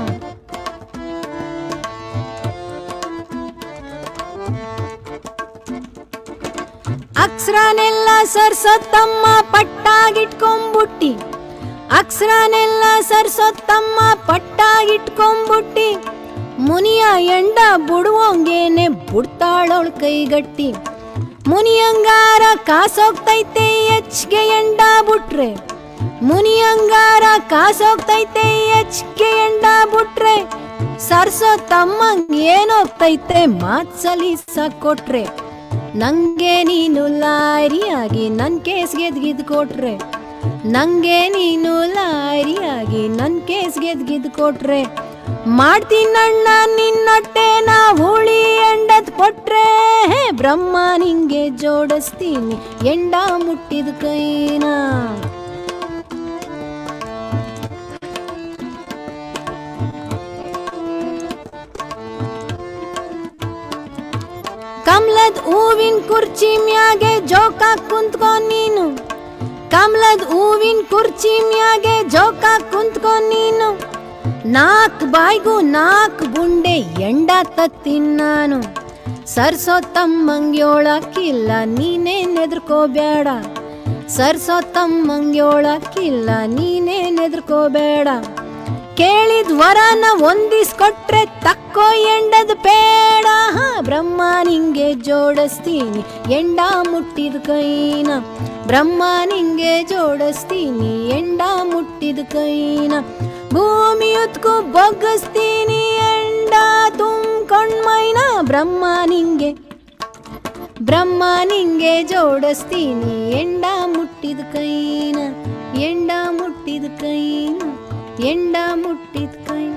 ಅಕ್ಷರನೆಲ್ಲ ಸರ್ಸೊತ್ತಮ್ಮ ಪಟ್ಟಾಗಿಟ್ಕೊಂಬುಟ್ಟಿ ಅಕ್ಷರನೆಲ್ಲ ಸರ್ಸೊತ್ತಮ್ಮ ಪಟ್ಟಾಗಿಟ್ಕೊಂಬುಟ್ಟಿ ಮುನಿಯ ಎಂಡ ಬುಡುವಂಗೇನೆ ಬುಡ್ತಾಳವಳ ಕೈಗಟ್ಟಿ ಮುನಿಯಂಗಾರ ಕಾಸೋಗ್ತೈತೆ ಹೆಚ್ಚಿಗೆ ಎಂಡ ಬಿಟ್ರೆ ಮುನಿಯಂಗಾರ ಕಾಸೋಗ್ತೈತೆ ಹೆಚ್ಚಿಗೆ ಎಂಡ ಬಿಟ್ರೆ ಸರ್ಸೋ ತಮ್ಮಂಗ್ ಏನೋಗ್ತೈತೆ ಮಾತ್ ಸಲೀಸ ಕೊಟ್ರೆ ನಂಗೆ ನೀನು ಲಾರಿಯಾಗಿ ನನ್ ಕೇಸ್ ಗೆದ್ಗಿದ್ ಕೊಟ್ರೆ ನಂಗೆ ನೀನು ಲಾರಿಯಾಗಿ ನನ್ ಕೇಸ್ ಗೆದ್ಗಿದ್ ಕೊಟ್ರೆ ಮಾಡ್ತೀನಣ್ಣ ನಿನ್ನೊಟ್ಟೆ ನಾ ಹುಳಿ ಎಂಡದ್ ಕೊಟ್ರೆ ಹೇ ಬ್ರಹ್ಮ ನಿಂಗೆ ಜೋಡಿಸ್ತೀನಿ ಎಂಡ ಮುಟ್ಟಿದ ಕೈನ ಕಮಲದ್ ಹೂವಿನ ಕುರ್ಚಿ ಮ್ಯಾಗೆ ಜೋಕ ಕುಂತ್ಕೊ ನೀನು ಕಮಲದ್ ಹೂವಿನ ಕುರ್ಚಿ ಮ್ಯಾಗೆ ಜೋಕ ಕುಂತ್ಕೊ ನೀನು ನಾಕ್ ಬಾಯ್ಗೂ ನಾಕ್ ಬುಂಡೆ ಎಂಡ ತತ್ತಿನ್ ನಾನು ಸರ್ಸೋ ತಮ್ಮಂಗ್ಯೋಳಕ್ಕಿಲ್ಲ ನೀನೇ ನೆದ್ರಕೋಬೇಡ ಸರ್ಸೋ ತಮ್ಮಂಗ್ಯೋಳಕ್ಕಿಲ್ಲ ನೀನೇ ನೆದ್ರಕೋಬೇಡ ಕೇಳಿದ್ ವರನ ಒಂದಿಸ್ಕೊಟ್ರೆ ತಕ್ಕೋ ಎಂಡದ ಬೇಡ ಹಾ, ಬ್ರಹ್ಮ ನಿಂಗೆ ಜೋಡಿಸ್ತೀನಿ ಎಂಡ ಮುಟ್ಟಿದ ಕೈನ ಬ್ರಹ್ಮ ನಿಂಗೆ ಜೋಡಿಸ್ತೀನಿ ಎಂಡ ಮುಟ್ಟಿದ ಕೈನ ಭೂಮಿಯುತ್ಕು ಬೊಗ್ಗಿಸ್ತೀನಿ ಎಂಡ ತುಂಬ್ಕೊಂಡ್ ಮೈನ ಬ್ರಹ್ಮ ನಿಂಗೆ ಬ್ರಹ್ಮ ನಿಂಗೆ ಜೋಡಿಸ್ತೀನಿ ಎಂಡ ಮುಟ್ಟಿದ ಕೈನ ಎಂಡ ಮುಟ್ಟಿದ ಕೈನ ಎಂಡ ಮುಟ್ಟಿದ ಕೈನ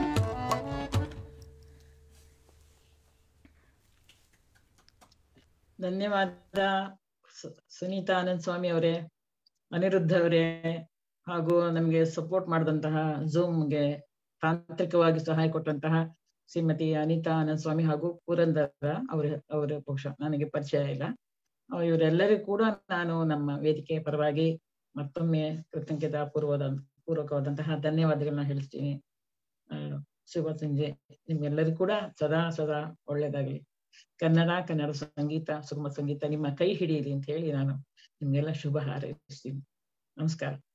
ಧನ್ಯವಾದ ಸು- ಸುನೀತಾ ಆನಂದ್ ಸ್ವಾಮಿ ಅವರೇ ಅನಿರುದ್ಧ ಅವರೇ ಹಾಗೂ ನಮಗೆ ಸಪೋರ್ಟ್ ಮಾಡಿದಂತಹ ಝೂಮ್ಗೆ ತಾಂತ್ರಿಕವಾಗಿ ಸಹಾಯ ಕೊಟ್ಟಂತಹ ಶ್ರೀಮತಿ ಅನಿತಾ ಆನಂದ್ ಸ್ವಾಮಿ ಹಾಗೂ ಪುರಂದರ ಅವರ ಅವರ ಬಹುಶಃ ನನಗೆ ಪರಿಚಯ ಇಲ್ಲ ಅಹ್ ಇವರೆಲ್ಲರಿಗೂ ಕೂಡ ನಾನು ನಮ್ಮ ವೇದಿಕೆ ಪರವಾಗಿ ಮತ್ತೊಮ್ಮೆ ಕೃತಜ್ಞತಾ ಪೂರ್ವದ ಪೂರ್ವಕವಾದಂತಹ ಧನ್ಯವಾದಗಳನ್ನ ಹೇಳ್ತೀನಿ ಆ, ಶುಭ ಸಂಜೆ ನಿಮ್ಗೆಲ್ಲರಿಗೂ ಕೂಡ ಸದಾ ಸದಾ ಒಳ್ಳೇದಾಗ್ಲಿ ಕನ್ನಡ ಕನ್ನಡ ಸಂಗೀತ ಸುಗಮ ಸಂಗೀತ ನಿಮ್ಮ ಕೈ ಹಿಡಿಯಿರಿ ಅಂತ ಹೇಳಿ ನಾನು ನಿಮ್ಗೆಲ್ಲ ಶುಭ ಹಾರೈಸ್ತೀನಿ ನಮಸ್ಕಾರ